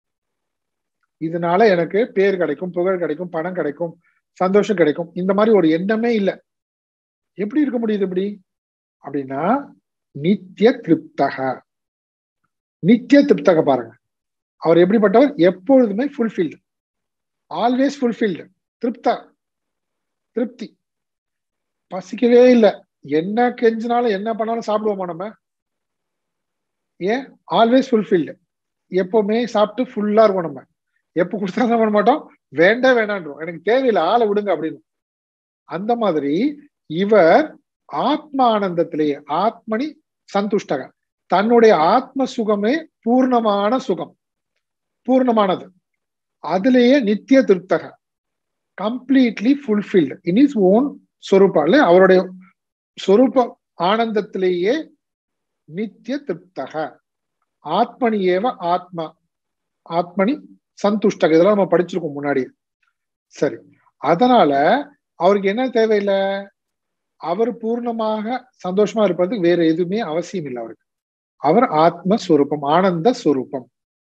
இதனால எனக்கு பேர் கிடைக்கும் புகழ் கிடைக்கும் பணம் கிடைக்கும் சந்தோஷம் கிடைக்கும் இந்த மாதிரி ஒரு எண்ணமே இல்லை எப்படி இருக்க முடியுது இப்படி அப்படின்னா நித்திய திருப்தக நித்திய திருப்தக பாருங்க அவர் எப்படிப்பட்டவர் எப்பொழுதுமே ஃபுல்ஃபில்டு ஆல்வேஸ் ஃபுல்ஃபில்டு திருப்தா திருப்தி பசிக்கவே இல்லை என்ன கெஞ்சினாலும் என்ன பண்ணாலும் சாப்பிடுவோமா நம்ம ஏன் ஆல்வேஸ் ஃபுல்ஃபில்டு எப்பவுமே சாப்பிட்டு ஃபுல்லா இருக்கும் நம்ம எப்போ கொடுத்தாலும் பண்ண மாட்டோம் வேண்டே வேணான்றோம் எனக்கு தேவையில்லை ஆளை விடுங்க அப்படின்னு அந்த மாதிரி இவர் ஆத்ம ஆனந்தத்திலேயே ஆத்மனி சந்துஷ்டக தன்னுடைய ஆத்ம சுகமே பூர்ணமான சுகம் பூர்ணமானது அதுலேயே நித்திய திருப்தக completely fulfilled in is own சொரூபா இல்ல அவருடைய சொரூப ஆனந்தத்திலேயே நித்திய திருப்தக ஆத்மனி ஏவ ஆத்மா ஆத்மனி சந்துஷ்டக இதெல்லாம் நம்ம படிச்சிருக்கோம் முன்னாடி சரி அதனால அவருக்கு என்ன தேவையில்லை அவர் பூர்ணமாக சந்தோஷமா இருப்பது வேற எதுவுமே அவசியம் இல்லை அவருக்கு அவர் ஆத்மஸ்வரூபம் ஆனந்த ஸ்வரூபம்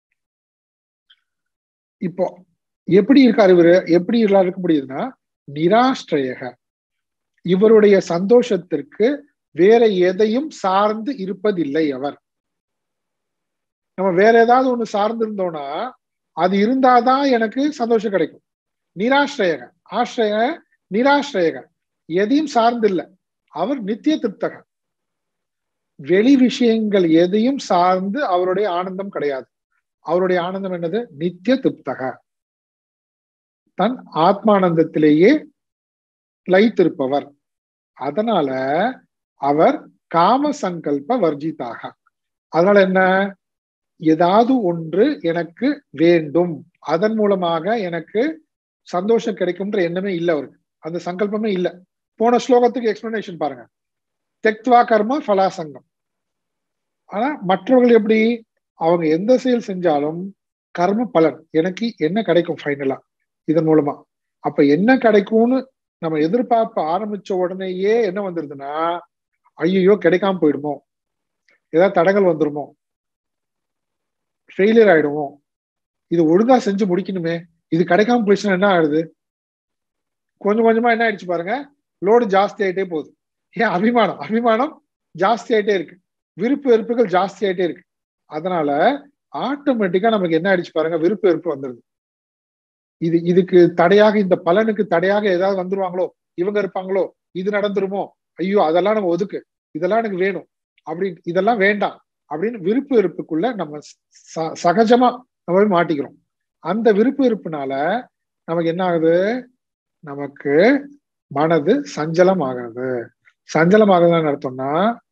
இப்போ எப்படி இருக்காரு இவரு எப்படி இருக்க முடியுதுன்னா நிராஷ்டிரயக இவருடைய சந்தோஷத்திற்கு வேற எதையும் சார்ந்து இருப்பதில்லை அவர் நம்ம வேற ஏதாவது ஒண்ணு சார்ந்து இருந்தோம்னா அது இருந்தாதான் எனக்கு சந்தோஷம் கிடைக்கும் நிராஷ்டிரயக ஆශ්‍රய நிராශ්‍රயக எதையும் சார்ந்தில்ல அவர் நித்திய திருப்தக வெளி விஷயங்கள் எதையும் சார்ந்து அவருடைய ஆனந்தம் கிடையாது அவருடைய ஆனந்தம் என்னது நித்திய திருப்தக தன் ஆத்மானந்தத்திலேயே லயித்திருப்பவர் அதனால அவர் காம சங்கல்ப வர்ஜிதாக அதனால என்ன ஏதாவது ஒன்று எனக்கு வேண்டும் அதன் மூலமாக எனக்கு சந்தோஷம் கிடைக்கும்ன்ற எண்ணமே இல்லை அவருக்கு அந்த சங்கல்பமே இல்லை போன ஸ்லோகத்துக்கு எக்ஸ்பிளனேஷன் பாருங்க தெக்துவா கர்ம ஃபலாசங்கம் ஆனா மற்றவர்கள் எப்படி அவங்க எந்த செயல் செஞ்சாலும் கர்ம பலன் எனக்கு என்ன கிடைக்கும் ஃபைனலா இதன் மூலமா அப்ப என்ன கிடைக்கும்னு நம்ம எதிர்பார்ப்பு ஆரம்பிச்ச உடனேயே என்ன வந்துருதுன்னா ஐயோ கிடைக்காம போயிடுமோ ஏதாவது தடங்கள் வந்துருமோ ஃபெயிலியர் ஆயிடுமோ இது ஒழுங்கா செஞ்சு முடிக்கணுமே இது கிடைக்காம போயிடுச்சுன்னா என்ன ஆயிடுது கொஞ்சம் கொஞ்சமா என்ன ஆயிடுச்சு பாருங்க லோடு ஜாஸ்தி ஆயிட்டே போகுது ஏன் அபிமானம் அபிமானம் ஜாஸ்தி ஆயிட்டே இருக்கு விருப்பு வெறுப்புகள் ஜாஸ்தி ஆயிட்டே இருக்கு அதனால ஆட்டோமேட்டிக்கா நமக்கு என்ன ஆயிடுச்சு பாருங்க விருப்பு வெறுப்பு வந்துருது இது இதுக்கு தடையாக இந்த பலனுக்கு தடையாக ஏதாவது வந்துருவாங்களோ இவங்க இருப்பாங்களோ இது நடந்துருமோ ஐயோ அதெல்லாம் நம்ம ஒதுக்கு இதெல்லாம் எனக்கு வேணும் அப்படின்னு இதெல்லாம் வேண்டாம் அப்படின்னு விருப்பு வெறுப்புக்குள்ள நம்ம ச- சகஜமா நம்ம போய் மாட்டிக்கிறோம் அந்த விருப்பு வெறுப்புனால நமக்கு என்ன ஆகுது நமக்கு மனது சஞ்சலம் ஆகிறது சஞ்சலம் ஆகுதுன்னு அர்த்தம்னா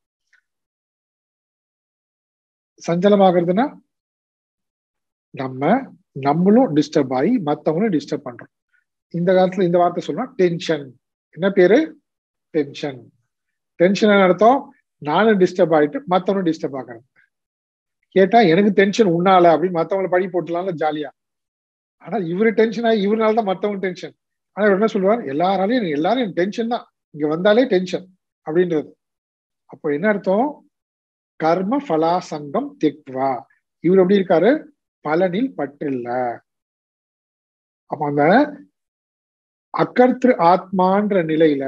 சஞ்சலம் ஆகுறதுன்னா நம்ம நம்மளும் டிஸ்டர்ப் ஆகி மத்தவங்களும் டிஸ்டர்ப் பண்றோம் இந்த காலத்துல இந்த வார்த்தை சொன்னா டென்ஷன் என்ன பேரு டென்ஷன் டென்ஷன் அர்த்தம் நானும் டிஸ்டர்ப் ஆயிட்டு மத்தவனும் டிஸ்டர்ப் ஆகுறது கேட்டா எனக்கு டென்ஷன் உன்னால அப்படின்னு மத்தவங்களை பழி போட்டுலாம்ல ஜாலியா ஆனா இவரு டென்ஷன் ஆகி இவருனால தான் மத்தவங்க டென்ஷன் ஆனா இவர் என்ன சொல்லுவார் எல்லாராலையும் எனக்கு எல்லாரும் எனக்கு டென்ஷன் தான் இங்க வந்தாலே டென்ஷன் அப்படின்றது அப்போ என்ன அர்த்தம் கர்ம ஃபலாசங்கம் திக்வா இவர் எப்படி இருக்காரு பலனில் பற்றில்ல அப்ப அந்த அக்கர்த்திரு ஆத்மான்ற நிலையில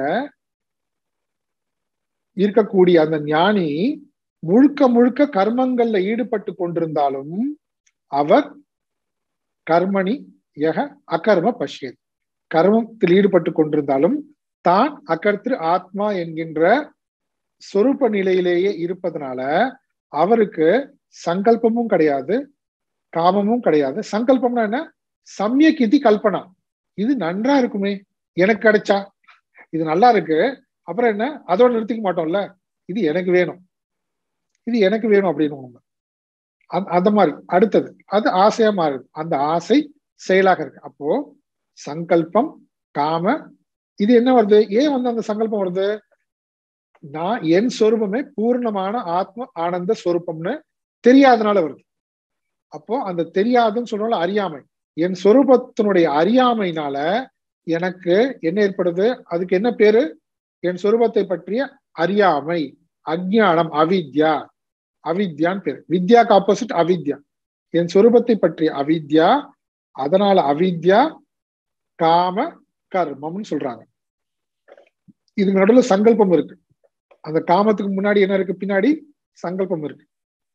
இருக்கக்கூடிய அந்த ஞானி முழுக்க முழுக்க கர்மங்கள்ல ஈடுபட்டு கொண்டிருந்தாலும் அவர் கர்மணி யக அகர்ம பஷ்யத் கர்மத்தில் ஈடுபட்டு கொண்டிருந்தாலும் தான் அக்கர்த்திரு ஆத்மா என்கின்ற சொரூப நிலையிலேயே இருப்பதனால அவருக்கு சங்கல்பமும் கிடையாது காமமும் கிடையாது சங்கல்பம்னா என்ன சமயக் இதி கல்பனா இது நன்றா இருக்குமே எனக்கு கிடைச்சா இது நல்லா இருக்கு அப்புறம் என்ன அதோட நிறுத்திக்க மாட்டோம்ல இது எனக்கு வேணும் இது எனக்கு வேணும் அப்படின்னு நம்ம அந்த- அந்த மாதிரி அடுத்தது அது ஆசையா மாறுது அந்த ஆசை செயலாக இருக்கு அப்போ சங்கல்பம் காம இது என்ன வருது ஏன் வந்து அந்த சங்கல்பம் வருது நான் என் சொரூபமே பூர்ணமான ஆத்ம ஆனந்த சொரூபம்னு தெரியாதனால வருது அப்போ அந்த தெரியாதுன்னு சொன்னால அறியாமை என் சொரூபத்தினுடைய அறியாமைனால எனக்கு என்ன ஏற்படுது அதுக்கு என்ன பேரு என் சொரூபத்தை பற்றிய அறியாமை அஜ்ஞானம் அவித்யா அவித்யான்னு பேரு வித்யாக்கு ஆப்போசிட் அவித்யா என் சொரூபத்தை பற்றிய அவித்யா அதனால அவித்யா காம கர்மம்னு சொல்றாங்க இதுக்கு நடுவுல சங்கல்பம் இருக்கு அந்த காமத்துக்கு முன்னாடி என்ன இருக்கு பின்னாடி சங்கல்பம் இருக்கு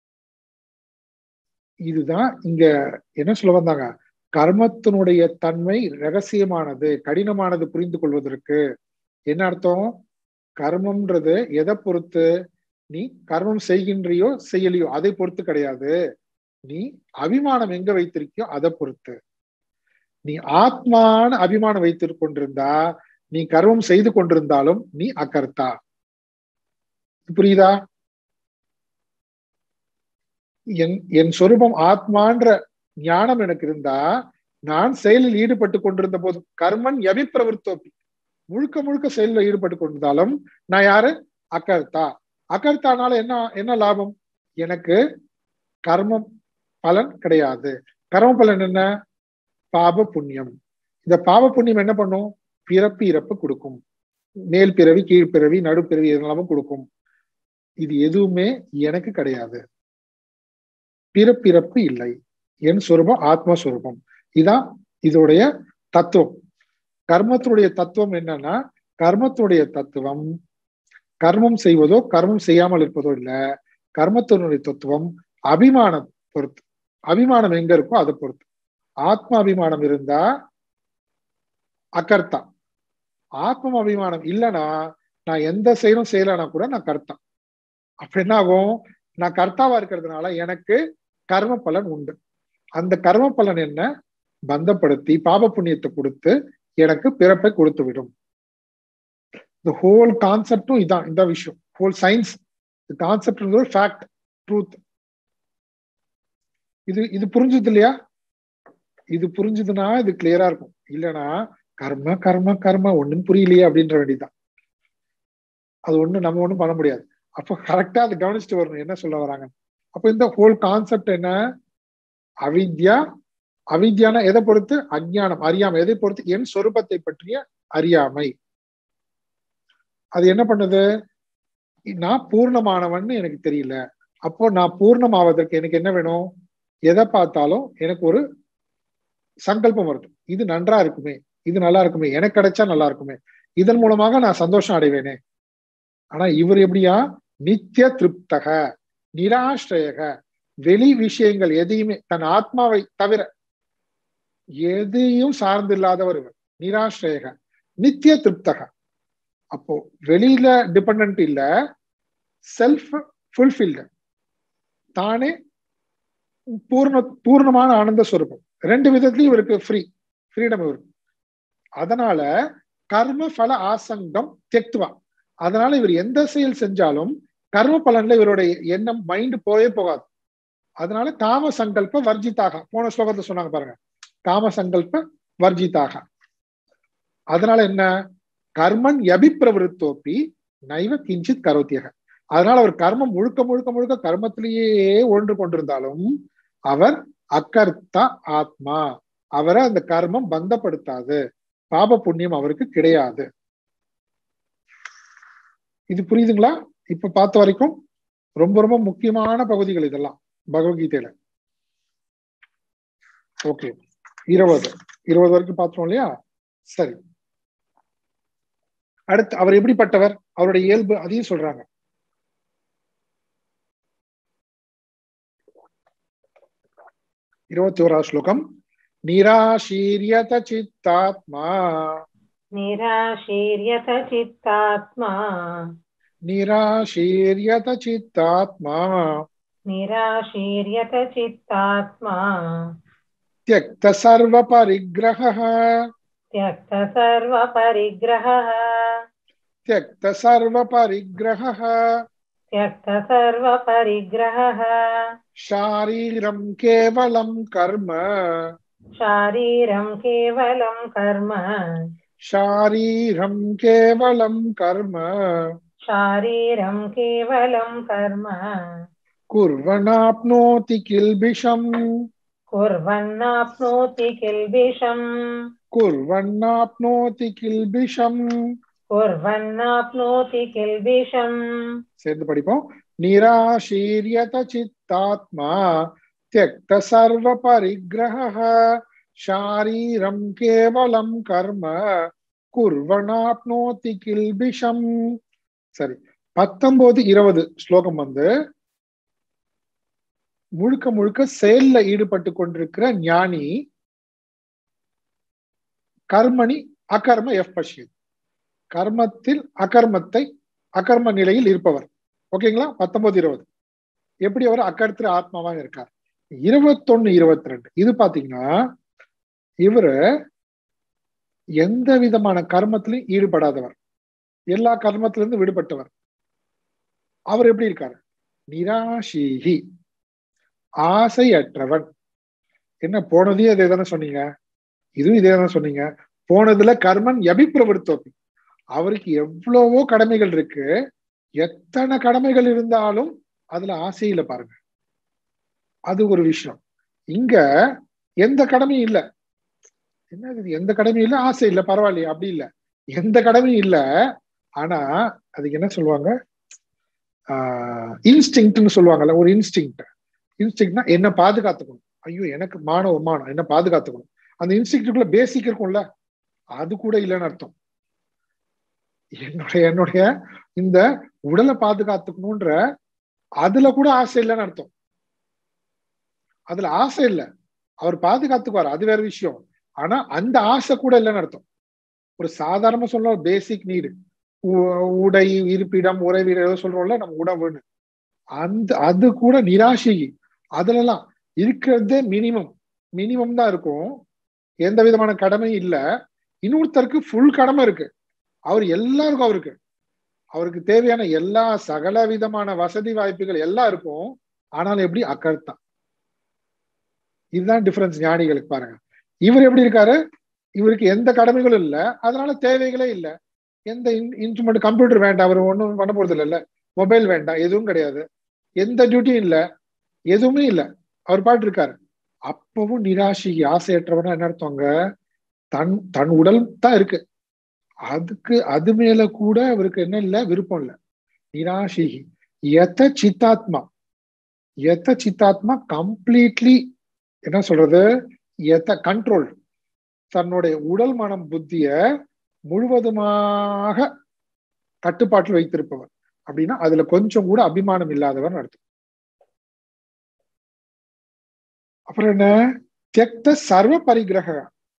இதுதான் இங்க என்ன சொல்ல வந்தாங்க கர்மத்தினுடைய தன்மை ரகசியமானது கடினமானது புரிந்து கொள்வதற்கு என்ன அர்த்தம் கர்மம்ன்றது எதை பொறுத்து நீ கர்மம் செய்கின்றியோ செய்யலையோ அதை பொறுத்து கிடையாது நீ அபிமானம் எங்க வைத்திருக்கியோ அதை பொறுத்து நீ ஆத்மான அபிமானம் வைத்துக் கொண்டிருந்தா நீ கர்மம் செய்து கொண்டிருந்தாலும் நீ அகர்த்தா புரியுதா என் என் சொரூபம் ஆத்மான்ற ஞானம் எனக்கு இருந்தா நான் செயலில் ஈடுபட்டு கொண்டிருந்த போது கர்மன் எவி பிரவர்த்தோப்பி முழுக்க முழுக்க செயலில் ஈடுபட்டு கொண்டிருந்தாலும் நான் யாரு அகர்த்தா அகர்த்தானால என்ன என்ன லாபம் எனக்கு கர்மம் பலன் கிடையாது கர்ம பலன் என்ன பாப புண்ணியம் இந்த பாப புண்ணியம் என்ன பண்ணும் பிறப்பு இறப்பு கொடுக்கும் மேல் பிறவி கீழ்பிறவி நடுப்பிறவி எதனாலும் கொடுக்கும் இது எதுவுமே எனக்கு கிடையாது பிறப்பிறப்பு இல்லை என் சொரூபம் ஆத்மஸ்வரூபம் இதான் இதோடைய தத்துவம் கர்மத்தினுடைய தத்துவம் என்னன்னா கர்மத்தினுடைய தத்துவம் கர்மம் செய்வதோ கர்மம் செய்யாமல் இருப்பதோ இல்ல கர்மத்தினுடைய தத்துவம் அபிமானம் பொறுத்து அபிமானம் எங்க இருக்கோ அதை பொறுத்து ஆத்ம அபிமானம் இருந்தா அகர்த்தா ஆத்ம அபிமானம் இல்லைன்னா நான் எந்த செயலும் செய்யலைன்னா கூட நான் கர்த்தா அப்ப என்ன ஆகும் நான் கர்த்தாவா இருக்கிறதுனால எனக்கு கர்ம பலன் உண்டு அந்த கர்ம பலன் என்ன பந்தப்படுத்தி பாப புண்ணியத்தை கொடுத்து எனக்கு பிறப்பை கொடுத்து விடும் இந்த ஹோல் கான்செப்டும் இதான் இந்த விஷயம் whole science concept fact truth இது இது புரிஞ்சுது இல்லையா இது புரிஞ்சுதுன்னா இது கிளியரா இருக்கும் இல்லைன்னா கர்ம கர்ம கர்ம ஒண்ணும் புரியலையே அப்படின்ற வேண்டியதுதான் அது ஒண்ணும் நம்ம ஒண்ணும் பண்ண முடியாது அப்போ கரெக்டா அதை கவனிச்சுட்டு வரணும் என்ன சொல்ல வராங்க அப்ப இந்த ஹோல் கான்செப்ட் என்ன அவித்யா அவித்யானா எதை பொறுத்து அஜ்ஞானம் அறியாமை எதை பொறுத்து என் சொரூபத்தை பற்றிய அறியாமை அது என்ன பண்ணுது நான் பூர்ணமானவன்னு எனக்கு தெரியல அப்போ நான் பூர்ணமாவதற்கு எனக்கு என்ன வேணும் எதை பார்த்தாலும் எனக்கு ஒரு சங்கல்பம் வருது இது நன்றா இருக்குமே இது நல்லா இருக்குமே எனக்கு கிடைச்சா நல்லா இருக்குமே இதன் மூலமாக நான் சந்தோஷம் அடைவேனே ஆனா இவர் எப்படியா நித்திய திருப்தக நிராஷ்ரயக வெளி விஷயங்கள் எதையுமே தன் ஆத்மாவை தவிர எதையும் சார்ந்தில்லாதவர் இவர் நிராஷ்ரயக நித்திய திருப்தக அப்போ வெளியில டிபெண்ட் இல்ல செல்ஃப் ஃபுல்ஃபில்டு தானே பூர்ண பூர்ணமான ஆனந்த ஸ்வரூபம் ரெண்டு விதத்துலயும் இவருக்கு ஃப்ரீ ஃப்ரீடம் இவருக்கு அதனால கர்ம பல ஆசங்கம் தெக்துவா அதனால இவர் எந்த செயல் செஞ்சாலும் கர்ம பலன்ல இவருடைய எண்ணம் மைண்ட் போயே போகாது அதனால காம சங்கல்ப வர்ஜிதாக போன ஸ்லோகத்துல சொன்னாங்க பாருங்க காம சங்கல்ப வர்ஜிதாக அதனால என்ன கர்மன் எபிப்பிரவருத்தோப்பி நைவ கிஞ்சித் கரோத்தியக அதனால அவர் கர்மம் முழுக்க முழுக்க முழுக்க கர்மத்திலேயே ஒன்று கொண்டிருந்தாலும் அவர் அக்கர்த்தா ஆத்மா அவரை அந்த கர்மம் பந்தப்படுத்தாது பாப புண்ணியம் அவருக்கு கிடையாது இது புரியுதுங்களா இப்ப பார்த்த வரைக்கும் ரொம்ப ரொம்ப முக்கியமான பகுதிகள் இதெல்லாம் பகவத்கீதையில ஓகே இருபது இருபது வரைக்கும் பார்த்தோம் இல்லையா சரி அடுத்து அவர் எப்படிப்பட்டவர் அவருடைய இயல்பு அதையும் சொல்றாங்க இருபத்தி ஓராவது ஸ்லோகம் நிராசீரியத சித்தாத்மா निराशीर्यत चित्तात्मा निराशीर्यत चित्तात्मा निराशीर्यत चित्तात्मा त्यक्त सर्वपरिग्रहः त्यक्त सर्वपरिग्रहः त्यक्त सर्वपरिग्रहः त्यक्त सर्वपरिग्रहः शारीरं केवलं कर्म शारीरं केवलं कर्म शारीरं केवलं कर्म शारीरं केवलं कर्म कुर्वनाप्नोति किल्बिषम् कुर्वन्नाप्नोति किल्बिषम् कुर्वन्नाप्नोति किल्बिषम् कुर्वन्नाप्नोति किल्बिषम् சேர்ந்து படிப்போம் நிராசீரியத சித்தாத்மா தியக்த சர்வ பரிகிரக ஷாரீரம் கேவலம் கர்ம குர்வனாப்னோதி கில்பிஷம் சரி பத்தொன்பது இருபது ஸ்லோகம் வந்து முழுக்க முழுக்க செயல்ல ஈடுபட்டு கொண்டிருக்கிற ஞானி கர்மணி அகர்ம எஃப் பஷ்யத் கர்மத்தில் அகர்மத்தை அகர்ம நிலையில் இருப்பவர் ஓகேங்களா பத்தொன்பது இருபது எப்படி அவர் அக்கர்த்திர ஆத்மாவாக இருக்கார் இருபத்தொன்னு இருபத்தி ரெண்டு இது பாத்தீங்கன்னா இவரு எந்த விதமான கர்மத்திலையும் ஈடுபடாதவர் எல்லா கர்மத்திலிருந்து விடுபட்டவர் அவர் எப்படி இருக்காரு நிராசீகி ஆசையற்றவன் என்ன போனதையும் இதே தானே சொன்னீங்க இதுவும் இதே தானே சொன்னீங்க போனதுல கர்மன் எபிப்பிரவருத்தோப்பி அவருக்கு எவ்வளவோ கடமைகள் இருக்கு எத்தனை கடமைகள் இருந்தாலும் அதுல ஆசையில பாருங்க அது ஒரு விஷயம் இங்க எந்த கடமையும் இல்ல என்ன இது எந்த கடமையும் இல்ல ஆசை இல்ல பரவாயில்லையே அப்படி இல்ல எந்த கடமையும் இல்ல ஆனா அதுக்கு என்ன சொல்லுவாங்க ஆஹ் இன்ஸ்டிங்க்ட்னு சொல்லுவாங்கல்ல ஒரு இன்ஸ்டிங்க்ட் இன்ஸ்டிங்க்ட்னா என்ன பாதுகாத்துக்கணும் ஐயோ எனக்கு மானம் மானம் என்ன பாதுகாத்துக்கணும் அந்த இன்ஸ்டிங்க்டுக்குள்ள பேசிக் இருக்கும்ல அது கூட இல்லைன்னு அர்த்தம் என்னுடைய என்னுடைய இந்த உடலை பாதுகாத்துக்கணும்ன்ற அதுல கூட ஆசை இல்லைன்னு அர்த்தம் அதுல ஆசை இல்லை அவர் பாதுகாத்துக்குவார் அது வேற விஷயம் ஆனா அந்த ஆசை கூட இல்லைன்னு அர்த்தம் ஒரு சாதாரண சொல்ல பேசிக் நீடு உடை இருப்பிடம் உறைவீடு ஏதோ சொல்றோம்ல நம்ம உணவுன்னு அந்த அது கூட நிராசி அதுலலாம் இருக்கிறதே மினிமம் மினிமம் தான் இருக்கும் எந்த விதமான கடமையும் இல்ல இன்னொருத்தருக்கு ஃபுல் கடமை இருக்கு அவர் எல்லாருக்கும் அவருக்கு அவருக்கு தேவையான எல்லா சகல விதமான வசதி வாய்ப்புகள் எல்லாம் இருக்கும் ஆனாலும் எப்படி அக்கர்த்தான் இதுதான் டிஃபரன்ஸ் ஞானிகளுக்கு பாருங்க இவர் எப்படி இருக்காரு இவருக்கு எந்த கடமைகளும் இல்லை அதனால தேவைகளே இல்லை எந்த இன்ஸ்ட்ருமெண்ட் கம்ப்யூட்டர் வேண்டாம் அவர் ஒன்றும் பண்ண போறது இல்லைல்ல மொபைல் வேண்டாம் எதுவும் கிடையாது எந்த டியூட்டியும் இல்லை எதுவுமே இல்லை அவர் பாட்டு இருக்காரு அப்பவும் நிராசி ஆசையற்றவனா என்ன அர்த்தவங்க தன் தன் உடல் தான் இருக்கு அதுக்கு அது மேல கூட அவருக்கு என்ன இல்ல விருப்பம் இல்ல நிராசிகி எத்த சித்தாத்மா எத்த சித்தாத்மா கம்ப்ளீட்லி என்ன சொல்றது எத்த கண்ட்ரோல் தன்னுடைய உடல் மனம் புத்திய முழுவதுமாக கட்டுப்பாட்டில் வைத்திருப்பவர் அப்படின்னா அதுல கொஞ்சம் கூட அபிமானம் இல்லாதவர் அர்த்தம் அப்புறம் என்ன தியக்த சர்வ பரிகிரக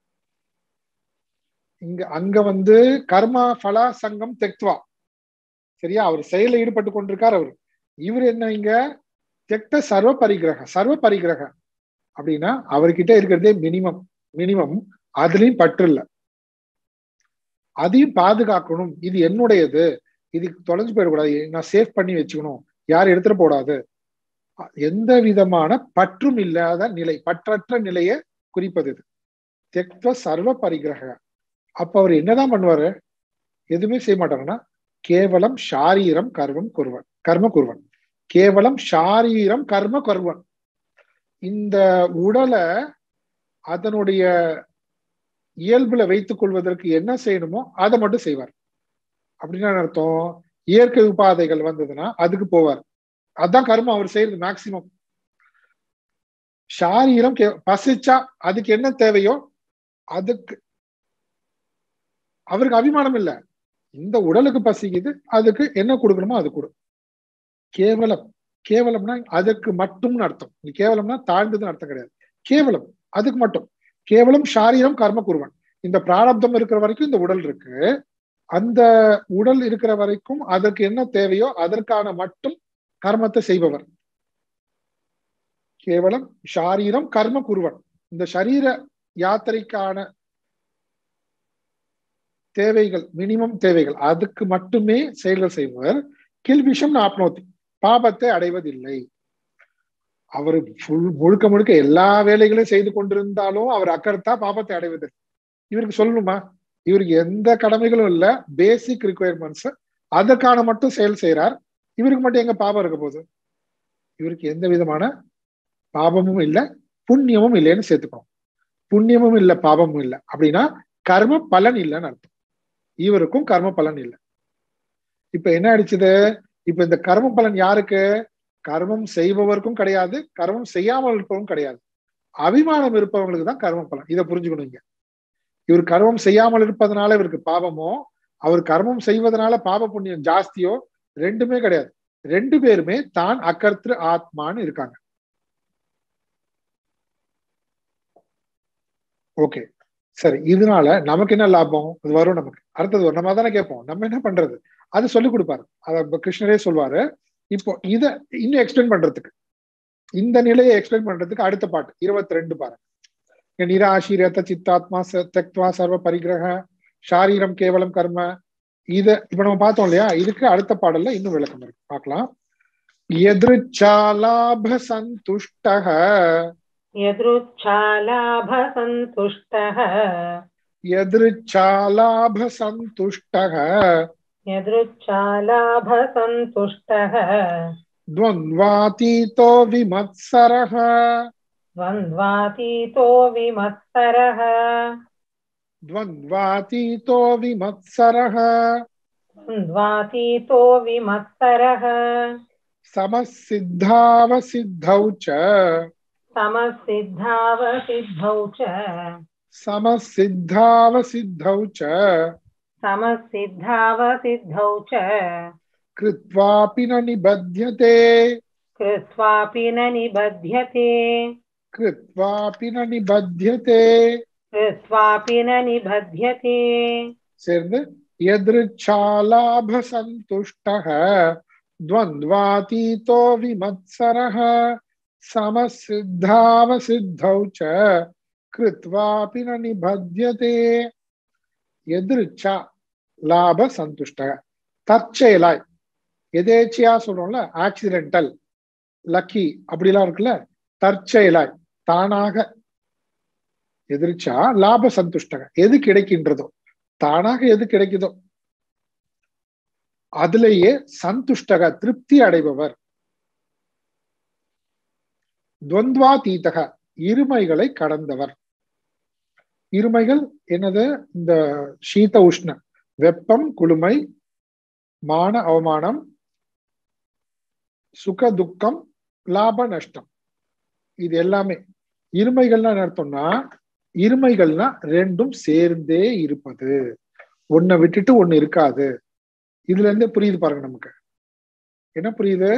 இங்க அங்க வந்து கர்மா பலா சங்கம் தெக்துவா சரியா அவர் செயல ஈடுபட்டு கொண்டிருக்கார் அவர் இவர் என்ன இங்க தெக்த சர்வ பரிகிரக சர்வ பரிகிரக அப்படின்னா அவர்கிட்ட இருக்கிறதே மினிமம் மினிமம் அதுலயும் பற்று இல்ல அதையும் பாதுகாக்கணும் இது என்னுடையது இது தொலைஞ்சு போயிடக்கூடாது நான் சேஃப் பண்ணி வச்சுக்கணும் யாரும் எடுத்துட போடாது எந்த விதமான பற்றும் இல்லாத நிலை பற்றற்ற நிலையை குறிப்பது இது தெக்த சர்வ பரிகிரக அப்ப அவர் என்னதான் பண்ணுவாரு எதுவுமே செய்ய மாட்டாருன்னா கேவலம் ஷாரீரம் கர்மம் குருவன் கர்ம குருவன் கேவலம் ஷாரீரம் கர்ம கர்வன் இந்த உடலை அதனுடைய இயல்புல வைத்துக் கொள்வதற்கு என்ன செய்யணுமோ அதை மட்டும் செய்வார் அப்படின்னா அர்த்தம் இயற்கை உபாதைகள் வந்ததுன்னா அதுக்கு போவார் அதான் கர்மம் அவர் செய்யறது மேக்சிமம் ஷாரீரம் பசிச்சா அதுக்கு என்ன தேவையோ அதுக்கு அவருக்கு அபிமானம் இல்ல இந்த உடலுக்கு பசிக்குது அதுக்கு என்ன கொடுக்கணுமோ அது கொடு கேவலம் கேவலம்னா அதுக்கு மட்டும்னு அர்த்தம் கேவலம்னா தாழ்ந்ததுன்னு அர்த்தம் கிடையாது கேவலம் அதுக்கு மட்டும் கேவலம் ஷாரீரம் கர்ம குருவன் இந்த பிராரப்தம் இருக்கிற வரைக்கும் இந்த உடல் இருக்கு அந்த உடல் இருக்கிற வரைக்கும் அதற்கு என்ன தேவையோ அதற்கான மட்டும் கர்மத்தை செய்பவர் கேவலம் ஷாரீரம் கர்ம குருவன் இந்த சரீர யாத்திரைக்கான தேவைகள் மினிமம் தேவைகள் அதுக்கு மட்டுமே செயல்கள் செய்பவர் கில்பிஷம் ஆப்னோத்தி பாபத்தை அடைவதில்லை அவர் ஃபுல் முழுக்க முழுக்க எல்லா வேலைகளையும் செய்து கொண்டிருந்தாலும் அவர் அக்கறத்தா பாபத்தை அடைவதில்லை இவருக்கு சொல்லணுமா இவருக்கு எந்த கடமைகளும் இல்ல பேசிக் ரிக்குவயர்மெண்ட்ஸ் அதற்கான மட்டும் செயல் செய்யறார் இவருக்கு மட்டும் எங்க பாபம் இருக்க போகுது இவருக்கு எந்த விதமான பாபமும் இல்லை புண்ணியமும் இல்லைன்னு சேர்த்துக்கணும் புண்ணியமும் இல்லை பாபமும் இல்லை அப்படின்னா கர்ம பலன் இல்லைன்னு அர்த்தம் இவருக்கும் கர்ம பலன் இல்லை இப்ப என்ன அடிச்சது இப்ப இந்த கர்ம பலன் யாருக்கு கர்மம் செய்பவருக்கும் கிடையாது கர்மம் செய்யாமல் இருப்பவரும் கிடையாது அபிமானம் இருப்பவங்களுக்கு தான் கர்ம பலன் இதை புரிஞ்சுக்கணும் இங்க இவர் கர்மம் செய்யாமல் இருப்பதனால இவருக்கு பாவமோ அவர் கர்மம் செய்வதனால பாப புண்ணியம் ஜாஸ்தியோ ரெண்டுமே கிடையாது ரெண்டு பேருமே தான் அக்கர்த்திரு ஆத்மான்னு இருக்காங்க ஓகே சரி இதனால நமக்கு என்ன லாபம் இது வரும் நமக்கு அடுத்தது வரும் நம்ம தானே கேட்போம் நம்ம என்ன பண்றது அது சொல்லி கொடுப்பாரு அத கிருஷ்ணரே சொல்வாரு இப்போ இத இன்னும் எக்ஸ்பிளைன் பண்றதுக்கு இந்த நிலையை எக்ஸ்பிளைன் பண்றதுக்கு அடுத்த பாட்டு இருபத்தி ரெண்டு பாருங்க நிராசீரத்த சித்தாத்மா தெக்வா சர்வ பரிகிரக ஷாரீரம் கேவலம் கர்ம இத இப்ப நம்ம பார்த்தோம் இல்லையா இதுக்கு அடுத்த பாடல்ல இன்னும் விளக்கம் இருக்கு பார்க்கலாம் எதிர்ச்சாலாப சந்துஷ்டக यदृच्छालाभसन्तुष्टः எதிர்ச்சாலாப சந்துஷ்டக यदृच्छालाभसन्तुष्टः द्वन्द्वातीतो विमत्सरः द्वन्द्वातीतो विमत्सरः द्वन्द्वातीतो विमत्सरः द्वन्द्वातीतो विमत्सरः समसिद्धावसिद्धौ च समसिद्धावसिद्धौ च समसिद्धावसिद्धौ च समसिद्धावसिद्धौ च कृत्वापि न निबध्यते कृत्वापि न निबध्यते कृत्वापि न निबध्यते कृत्वापि न निबध्यते சேர்ந்து எதிர்ச்சாலாபசந்துஷ்டः द्वन्द्वातीतो विमत्सरः समसिद्धावसिद्धौ च कृत्वापि न निबध्यते எதிர்ச்சா லாப சந்துஷ்ட தற்செயலாய் எதேச்சியா சொல்றோம்ல ஆக்சிடென்டல் லக்கி அப்படிலாம் இருக்குல்ல தற்செயலாய் தானாக எதிர்ச்சா லாப சந்துஷ்டக எது கிடைக்கின்றதோ தானாக எது கிடைக்குதோ அதிலேயே சந்துஷ்டக திருப்தி அடைபவர் துவந்த்வா தீதக இருமைகளை கடந்தவர் இருமைகள் என்னது இந்த சீத உஷ்ண வெப்பம் குளுமை மான அவமானம் சுக துக்கம் லாப நஷ்டம் இது எல்லாமே இருமைகள்னா என்ன அர்த்தம்னா இருமைகள்னா ரெண்டும் சேர்ந்தே இருப்பது ஒன்னை விட்டுட்டு ஒண்ணு இருக்காது இதுல இருந்தே புரியுது பாருங்க நமக்கு என்ன புரியுது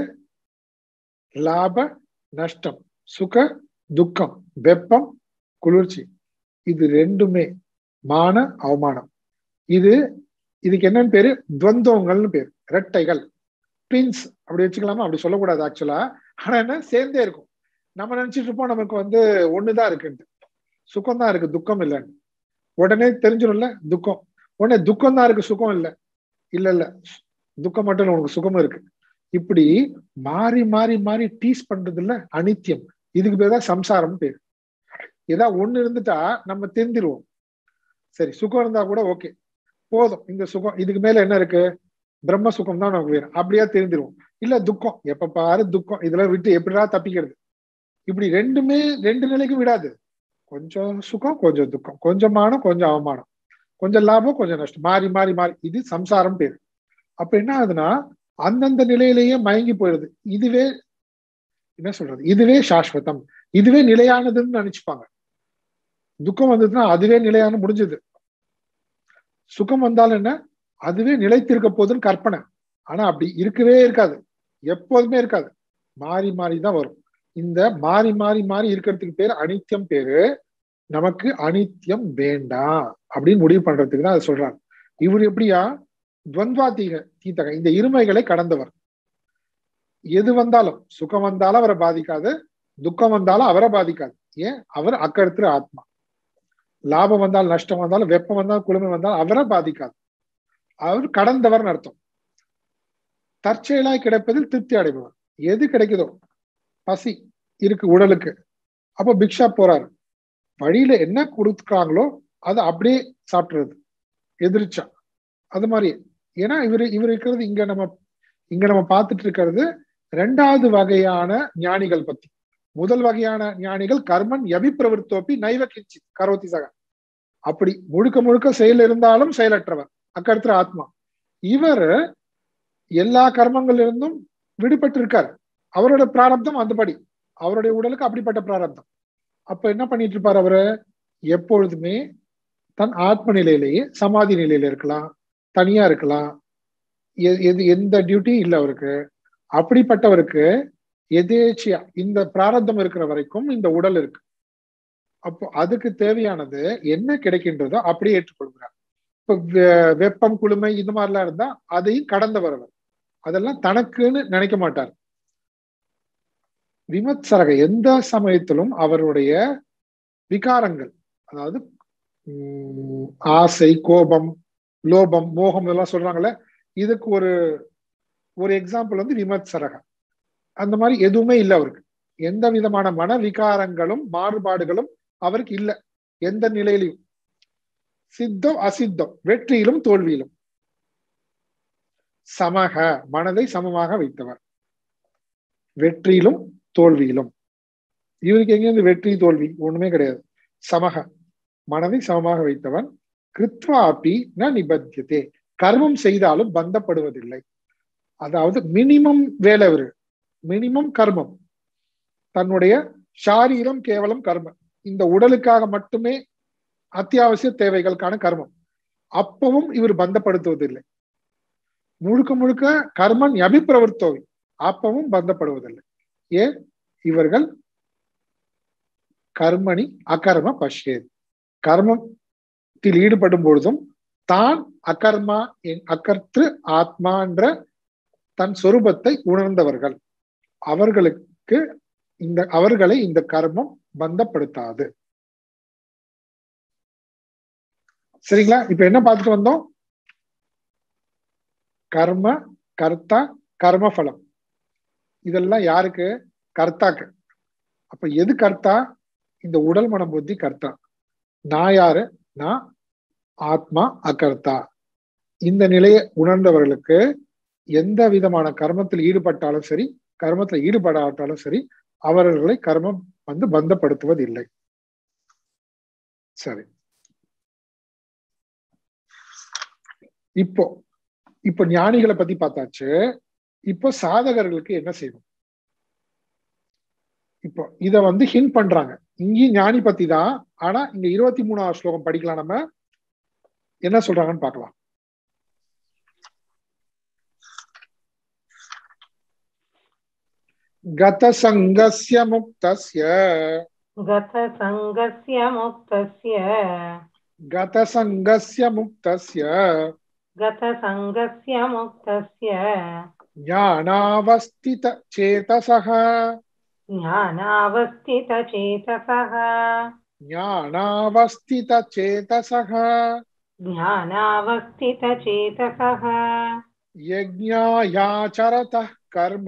லாப நஷ்டம் சுக துக்கம் வெப்பம் குளிர்ச்சி இது ரெண்டுமே மான அவமானம் இது இதுக்கு என்னன்னு பேரு துவந்தவங்கள்னு பேரு ரெட்டைகள் ட்வின்ஸ் அப்படி வச்சுக்கலாமா அப்படி சொல்லக்கூடாது ஆக்சுவலா ஆனா என்ன சேர்ந்தே இருக்கும் நம்ம நினைச்சிட்டு இருப்போம் நமக்கு வந்து ஒண்ணுதான் இருக்குன்ட்டு சுகம் தான் இருக்கு துக்கம் இல்லைன்னு உடனே தெரிஞ்சிடும்ல துக்கம் உடனே துக்கம் தான் இருக்கு சுகம் இல்லை இல்ல இல்ல துக்கம் மட்டும் இல்லை உனக்கு சுகம் இருக்கு இப்படி மாறி மாறி மாறி டீஸ் பண்றது இல்ல அனித்தியம் இதுக்கு பேர் தான் சம்சாரம் பேர் ஏதாவது ஒண்ணு இருந்துட்டா நம்ம தெரிஞ்சிருவோம் சரி சுகம் இருந்தா கூட ஓகே போதும் இந்த சுகம் இதுக்கு மேல என்ன இருக்கு பிரம்ம சுகம் தான் நமக்கு வேணும் அப்படியா தெரிஞ்சிருவோம் இல்ல துக்கம் எப்ப பாரு துக்கம் இதெல்லாம் விட்டு எப்படிடா தப்பிக்கிறது இப்படி ரெண்டுமே ரெண்டு நிலைக்கும் விடாது கொஞ்சம் சுகம் கொஞ்சம் துக்கம் கொஞ்சம் மானம் கொஞ்சம் அவமானம் கொஞ்சம் லாபம் கொஞ்சம் நஷ்டம் மாறி மாறி மாறி இது சம்சாரம் பேர் அப்ப என்ன ஆகுதுன்னா அந்தந்த நிலையிலேயே மயங்கி போயிடுது இதுவே என்ன சொல்றது இதுவே சாஸ்வதம் இதுவே நிலையானதுன்னு நினைச்சுப்பாங்க துக்கம் வந்ததுன்னா அதுவே நிலையான முடிஞ்சது சுகம் வந்தாலும் என்ன அதுவே நிலைத்திருக்க போதுன்னு கற்பனை ஆனா அப்படி இருக்கவே இருக்காது எப்போதுமே இருக்காது மாறி மாறி தான் வரும் இந்த மாறி மாறி மாறி இருக்கிறதுக்கு பேர் அனித்தியம் பேரு நமக்கு அனித்தியம் வேண்டாம் அப்படின்னு முடிவு பண்றதுக்கு தான் அதை சொல்றாங்க இவர் எப்படியா துவந்த்வாத்தீக தீத்தக இந்த இருமைகளை கடந்தவர் எது வந்தாலும் சுகம் வந்தாலும் அவரை பாதிக்காது துக்கம் வந்தாலும் அவரை பாதிக்காது ஏன் அவர் அக்கடுத்து ஆத்மா லாபம் வந்தாலும் நஷ்டம் வந்தாலும் வெப்பம் வந்தாலும் குளுமை வந்தாலும் அவரை பாதிக்காது அவர் கடந்தவர்னு அர்த்தம் தற்செயலாய் கிடைப்பதில் திருப்தி அடைபவர் எது கிடைக்குதோ பசி இருக்கு உடலுக்கு அப்போ பிக்ஷா போறாரு வழியில என்ன கொடுக்குறாங்களோ அதை அப்படியே சாப்பிடுறது எதிர்ச்சா அது மாதிரி ஏன்னா இவர் இவர் இருக்கிறது இங்க நம்ம இங்க நம்ம பார்த்துட்டு இருக்கிறது ரெண்டாவது வகையான ஞானிகள் பத்தி முதல் வகையான ஞானிகள் கர்மன் எபிப்பிரவருத்தோப்பி நைவ கிஞ்சி கரோத்தி சக அப்படி முழுக்க முழுக்க செயல் இருந்தாலும் செயலற்றவர் அக்கடுத்த ஆத்மா இவர் எல்லா கர்மங்கள் இருந்தும் விடுபட்டு இருக்கார் அவரோட பிராரப்தம் அந்தபடி அவருடைய உடலுக்கு அப்படிப்பட்ட பிராரப்தம் அப்ப என்ன பண்ணிட்டு இருப்பார் அவரு எப்பொழுதுமே தன் ஆத்ம நிலையிலேயே சமாதி நிலையில இருக்கலாம் தனியா இருக்கலாம் எது எந்த டியூட்டியும் இல்லை அவருக்கு அப்படிப்பட்டவருக்கு எதேச்சியா இந்த பிராரத்தம் இருக்கிற வரைக்கும் இந்த உடல் இருக்கு அப்போ அதுக்கு தேவையானது என்ன கிடைக்கின்றதோ அப்படியே ஏற்றுக்கொள்கிறார் இப்ப வெப்பம் குளுமை இது மாதிரிலாம் இருந்தா அதையும் கடந்து வரவர் அதெல்லாம் தனக்குன்னு நினைக்க மாட்டார் விமத்சரக எந்த சமயத்திலும் அவருடைய விகாரங்கள் அதாவது ஆசை கோபம் லோபம் மோகம் இதெல்லாம் சொல்றாங்கல்ல இதுக்கு ஒரு ஒரு எக்ஸாம்பிள் வந்து விமத்சரக அந்த மாதிரி எதுவுமே இல்லை அவருக்கு எந்த விதமான மன விகாரங்களும் மாறுபாடுகளும் அவருக்கு இல்லை எந்த நிலையிலையும் சித்தம் அசித்தம் வெற்றியிலும் தோல்வியிலும் சமக மனதை சமமாக வைத்தவர் வெற்றியிலும் தோல்வியிலும் இவருக்கு எங்கேருந்து வெற்றி தோல்வி ஒண்ணுமே கிடையாது சமக மனதை சமமாக வைத்தவன் கிருத்வாபி ந நிபத்தியதே கர்மம் செய்தாலும் பந்தப்படுவதில்லை அதாவது மினிமம் வேலை அவரு மினிமம் கர்மம் தன்னுடைய சாரீரம் கேவலம் கர்மம் இந்த உடலுக்காக மட்டுமே அத்தியாவசிய தேவைகளுக்கான கர்மம் அப்பவும் இவர் பந்தப்படுத்துவதில்லை முழுக்க முழுக்க கர்மன் அபிப்பிரவர்த்தோவி அப்பவும் பந்தப்படுவதில்லை ஏன் இவர்கள் கர்மணி அகர்ம பஷ்யேத் கர்மத்தில் ஈடுபடும் பொழுதும் தான் அகர்மா அகர்த்து ஆத்மா என்ற தன் சொரூபத்தை உணர்ந்தவர்கள் அவர்களுக்கு இந்த அவர்களை இந்த கர்மம் பந்தப்படுத்தாது சரிங்களா இப்ப என்ன பார்த்துட்டு வந்தோம் கர்ம கர்த்தா கர்மபலம் இதெல்லாம் யாருக்கு கர்த்தாக்கு அப்ப எது கர்த்தா இந்த உடல் மனம் புத்தி கர்த்தா நான் யாரு நான் ஆத்மா அகர்த்தா இந்த நிலையை உணர்ந்தவர்களுக்கு எந்த விதமான கர்மத்தில் ஈடுபட்டாலும் சரி கர்மத்தில் ஈடுபடாட்டாலும் சரி அவர்களை கர்மம் வந்து பந்தப்படுத்துவதில்லை சரி இப்போ இப்போ ஞானிகளை பத்தி பார்த்தாச்சு இப்போ சாதகர்களுக்கு என்ன செய்யணும் இப்போ இத வந்து ஹிண்ட் பண்றாங்க இங்கேயும் ஞானி பத்தி தான் ஆனா இங்க இருபத்தி மூணாவது ஸ்லோகம் படிக்கலாம் நம்ம என்ன சொல்றாங்கன்னு பார்க்கலாம் கத சங்கஸ்ய முக்தஸ்ய गतसङ्गस्य मुक्तस्य கத சங்கஸ்ய முக்தஸ்ய गतसङ्गस्य मुक्तस्य ஞானாவஸ்தித சேதசக ज्ञानावस्थितचेतसः ஞானாவஸ்தித சேதசக ज्ञानावस्थितचेतसः யஜ்ஞாயாச்சரத கர்ம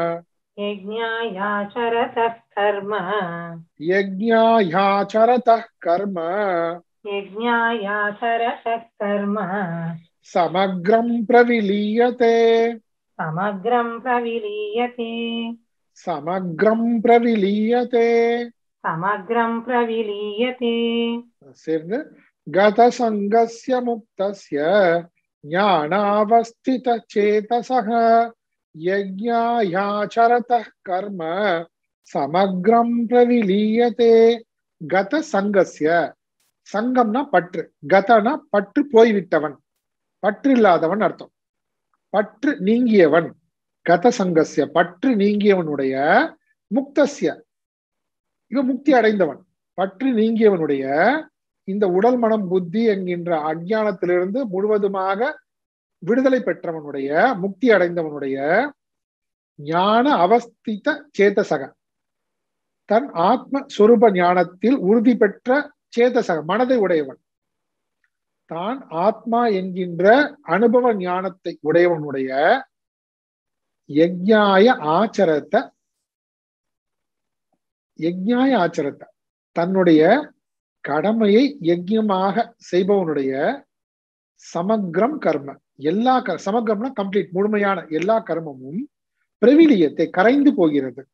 यज्ञायाचरतः कर्म யஜ்ஞாயாச்சரத கர்ம यज्ञायाचरतः कर्म சமக்ரம் பிரவிலீயதே समग्रं प्रविलीयते சமக்ரம் பிரவிலீயதே समग्रं प्रविलीयते சேர்ந்து கதசங்கஸ்ய முக்தஸ்ய ஞானாவஸ்தித சேதசக யஜ்ஞாயாச்சரத கர்ம சமக்ரம் பிரவிலீயதே கத சங்கஸ்ய சங்கம்னா பற்று கதனா பற்று போய்விட்டவன் பற்று இல்லாதவன் அர்த்தம் பற்று நீங்கியவன் கத சங்கஸ்ய பற்று நீங்கியவனுடைய முக்தஸ்ய இவன் முக்தி அடைந்தவன் பற்று நீங்கியவனுடைய இந்த உடல் மனம் புத்தி என்கின்ற அஜானத்திலிருந்து முழுவதுமாக விடுதலை பெற்றவனுடைய முக்தி அடைந்தவனுடைய ஞான அவஸ்தித சேதசக தன் ஆத்ம சொரூப ஞானத்தில் உறுதி பெற்ற சேதசக மனதை உடையவன் தான் ஆத்மா என்கின்ற அனுபவ ஞானத்தை உடையவனுடைய யஜ்ஞாய ஆச்சரத்தை யஜ்ஞாய ஆச்சரத்தை தன்னுடைய கடமையை யஜ்யமாக செய்பவனுடைய சமக்ரம் கர்ம எல்லா க சமக்ரம்னா கம்ப்ளீட் முழுமையான எல்லா கர்மமும் பிரவிலியத்தை கரைந்து போகிறது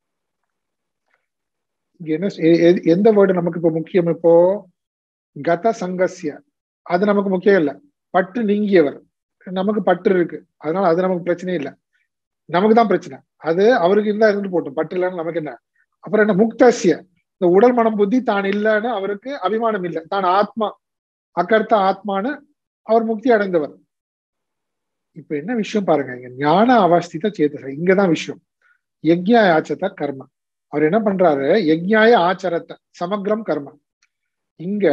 இங்க என்ன எ- எ- எந்த வேர்டு நமக்கு இப்போ முக்கியம் இப்போ கத சங்கஸ்ய அது நமக்கு முக்கியம் இல்லை பற்று நீங்கியவர் நமக்கு பற்று இருக்கு அதனால அது நமக்கு பிரச்சனை இல்லை நமக்கு தான் பிரச்சனை அது அவருக்கு இருந்தா இருந்து போட்டும் பற்று இல்லைன்னு நமக்கு என்ன அப்புறம் என்ன முக்தசிய இந்த உடல் மனம் புத்தி தான் இல்லைன்னு அவருக்கு அபிமானம் இல்லை தான் ஆத்மா அக்கர்த்த ஆத்மான்னு அவர் முக்தி அடைந்தவர் இப்ப என்ன விஷயம் பாருங்க இங்க ஞான அவஸ்தித சேதச இங்கதான் விஷயம் யஜ்ஞாய ஆச்சத கர்ம அவர் என்ன பண்றாரு யஜ்ஞாய ஆச்சரத்தை சமக்ரம் கர்ம இங்க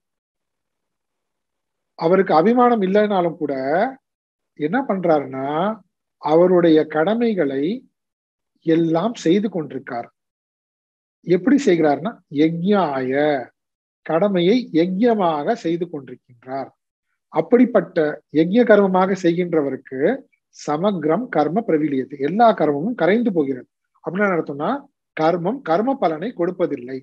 அவருக்கு அபிமானம் இல்லைனாலும் கூட என்ன பண்றாருன்னா அவருடைய கடமைகளை எல்லாம் செய்து கொண்டிருக்கார் எப்படி செய்கிறார்னா யஜ்ஞாய கடமையை யஜ்யமாக செய்து கொண்டிருக்கின்றார் அப்படிப்பட்ட யஜ்ய கர்மமாக செய்கின்றவருக்கு சமக்ரம் கர்ம பிரவிலியது எல்லா கர்மமும் கரைந்து போகிறது அப்படின்னு என்ன அர்த்தம்னா கர்மம் கர்ம பலனை கொடுப்பதில்லை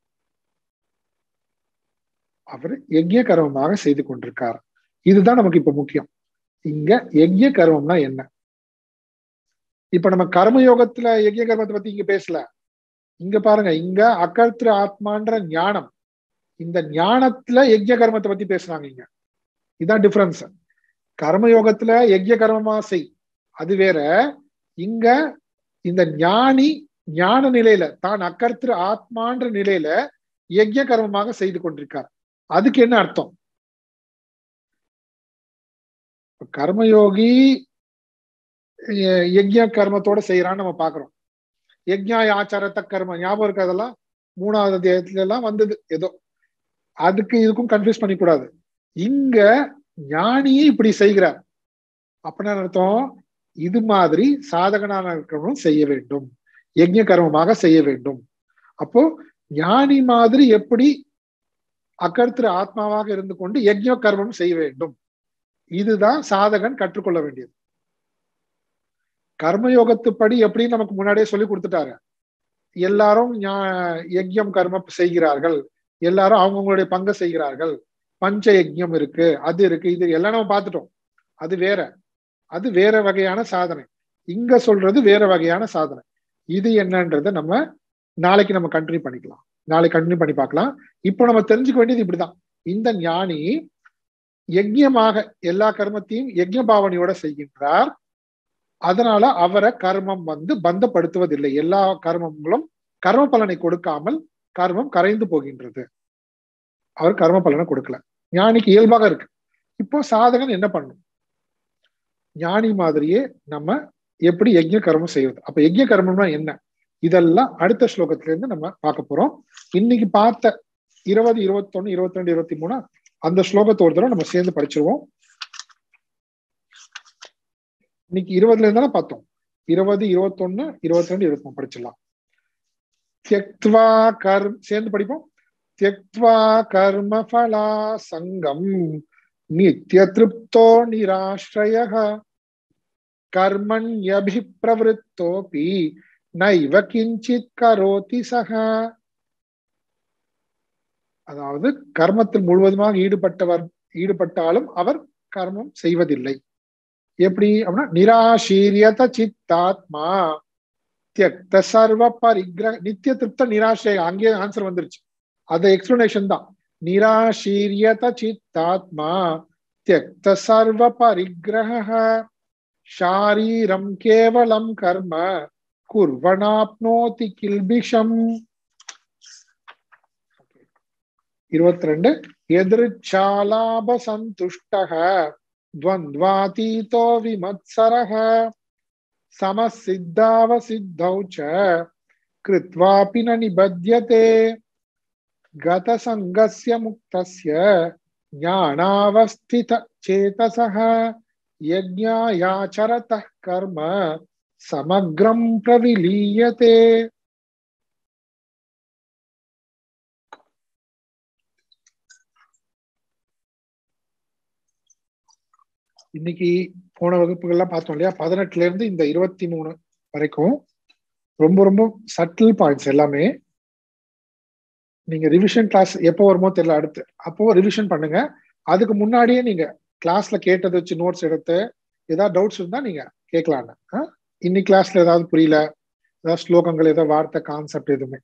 அவர் யஜ்ய கர்மமாக செய்து கொண்டிருக்கார் இதுதான் நமக்கு இப்ப முக்கியம் இங்க யஜ்ய கர்மம்னா என்ன இப்ப நம்ம கர்மயோகத்துல யஜ்ய கர்மத்தை பத்தி இங்க பேசல இங்க பாருங்க இங்க அகர்த்திர ஆத்மான்ற ஞானம் இந்த ஞானத்துல யஜ்ய கர்மத்தை பத்தி பேசுறாங்க இங்க இதான் டிஃபரன்ஸ் கர்மயோகத்துல யஜ்ய கர்மமா செய் அது வேற இங்க இந்த ஞானி ஞான நிலையில தான் அக்கர்த்திர ஆத்மான்ற நிலையில யஜ்ய கர்மமாக செய்து கொண்டிருக்கார் அதுக்கு என்ன அர்த்தம் கர்மயோகி ய- யஜ்ய கர்மத்தோட செய்யறான்னு நம்ம பாக்குறோம் யஜ்ஞாய ஆச்சாரத்த கர்ம ஞாபகம் இருக்கு அதெல்லாம் மூணாவது அத்தியாயத்துல எல்லாம் வந்தது ஏதோ அதுக்கு இதுக்கும் கன்ஃபியூஸ் பண்ணிக்கூடாது இங்க ஞானியே இப்படி செய்கிறார் அப்படின்னா என்ன அர்த்தம் இது மாதிரி சாதகனான இருக்கிறவனும் செய்ய வேண்டும் யஜ்ஞ கர்மமாக செய்ய வேண்டும் அப்போ ஞானி மாதிரி எப்படி அக்கர்த்திர ஆத்மாவாக இருந்து கொண்டு யஜ்ஞ கர்மம் செய்ய வேண்டும் இதுதான் சாதகன் கற்றுக்கொள்ள வேண்டியது கர்மயோகத்துப்படி எப்படின்னு நமக்கு முன்னாடியே சொல்லி கொடுத்துட்டாரு எல்லாரும் ஞா- யஜ்ஞம் கர்ம செய்கிறார்கள் எல்லாரும் அவங்கவுங்களுடைய பங்கை செய்கிறார்கள் பஞ்ச யஜ்ஞம் இருக்கு அது இருக்கு இது எல்லாம் நம்ம பார்த்துட்டோம் அது வேற அது வேற வகையான சாதனை இங்க சொல்றது வேற வகையான சாதனை இது என்னன்றதை நம்ம நாளைக்கு நம்ம கண்டினியூ பண்ணிக்கலாம் நாளைக்கு கண்டினியூ பண்ணி பார்க்கலாம் இப்போ நம்ம தெரிஞ்சுக்க வேண்டியது இப்படிதான் இந்த ஞானி யஜ்யமாக எல்லா கர்மத்தையும் யஜ்ய பாவனையோட செய்கின்றார் அதனால அவரை கர்மம் வந்து பந்தப்படுத்துவதில்லை எல்லா கர்மங்களும் கர்ம பலனை கொடுக்காமல் கர்மம் கரைந்து போகின்றது அவர் கர்ம பலனை கொடுக்கல ஞானிக்கு இயல்பாக இருக்கு இப்போ சாதகன் என்ன பண்ணும் ஞானி மாதிரியே நம்ம எப்படி யஜ்ய கர்மம் செய்வது அப்ப யஜ்ய கர்மம்னா என்ன இதெல்லாம் அடுத்த ஸ்லோகத்துல இருந்து நம்ம பார்க்க போறோம் இன்னைக்கு பார்த்த இருபது இருபத்தொன்னு இருபத்தி ரெண்டு இருபத்தி மூணு அந்த ஸ்லோகத்தை ஒரு தடவை நம்ம சேர்ந்து படிச்சிருவோம் இன்னைக்கு இருபதுல இருந்தாலும் பார்த்தோம் இருபது இருபத்தொன்னு இருபத்தி ரெண்டு இருபத்தி மூணு படிச்சிடலாம் தியக்த்வா கர் சேர்ந்து படிப்போம் தியக்த்வா கர்ம ஃபலா சங்கம் நித்திய திருப்தோ நிராஷ்ரய கர்மண்யபிப்பிரவருத்தோபி நைவ கிஞ்சித் கரோதி சக அதாவது கர்மத்தில் முழுவதுமாக ஈடுபட்டவர் ஈடுபட்டாலும் அவர் கர்மம் செய்வதில்லை எப்படி அப்படின்னா நிராசீரியத சித்தாத்மா தியக்த சர்வ பரிகிரக நித்திய திருப்த நிராசய அங்கே ஆன்சர் வந்துருச்சு அது எக்ஸ்பிளனேஷன் தான் நிராசீரியத சித்தாத்மா தியக்த சர்வ பரிகிரக ஷாரீரம் கேவலம் கர்ம குர்வனாப்னோதி கில்பிஷம் இருபத்தி ரெண்டு எதிர்ச்சாலாப சந்துஷ்டக द्वन्द्वातीतो विमत्सरः समसिद्धावसिद्धौ च कृत्वापि न निबध्यते गतसङ्गस्य मुक्तस्य ज्ञानावस्थितचेतसः यज्ञायाचरतः कर्म समग्रं प्रविलीयते இன்னைக்கு போன வகுப்புகள்லாம் பார்த்தோம் இல்லையா பதினெட்டுல இருந்து இந்த இருபத்தி மூணு வரைக்கும் ரொம்ப ரொம்ப சட்டில் பாயிண்ட்ஸ் எல்லாமே நீங்க ரிவிஷன் கிளாஸ் எப்போ வருமோ தெரியல அடுத்து அப்போ ரிவிஷன் பண்ணுங்க அதுக்கு முன்னாடியே நீங்க கிளாஸ்ல கேட்டதை வச்சு நோட்ஸ் எடுத்து ஏதாவது டவுட்ஸ் இருந்தா நீங்க கேட்கலான்னு இன்னைக்கு கிளாஸ்ல ஏதாவது புரியல ஏதாவது ஸ்லோகங்கள் ஏதாவது வார்த்தை கான்செப்ட் எதுவுமே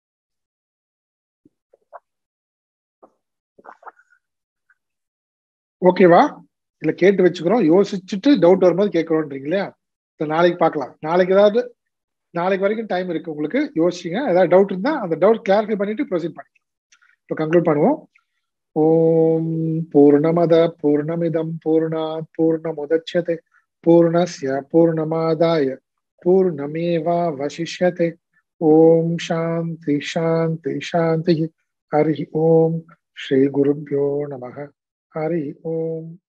ஓகேவா இல்ல கேட்டு வச்சுக்கிறோம் யோசிச்சுட்டு டவுட் வரும்போது கேட்கறோன்றீங்களா நாளைக்கு பார்க்கலாம் நாளைக்கு ஏதாவது நாளைக்கு வரைக்கும் டைம் இருக்கு உங்களுக்கு யோசிச்சுங்க ஏதாவது டவுட் இருந்தா அந்த டவுட் கிளாரிஃபை பண்ணிட்டு ப்ரொசீட் பண்ணிக்கலாம் இப்போ கன்க்ளூட் பண்ணுவோம் ஓம் பூர்ணமத பூர்ணமிதம் பூர்ணாத் பூர்ணமுதட்சதே பூர்ணஸ்ய பூர்ணமாதாய பூர்ணமேவா வசிஷ்யதே ஓம் சாந்தி சாந்தி சாந்தி ஹரி ஓம் ஸ்ரீ குருப்யோ நம ஹரி ஓம்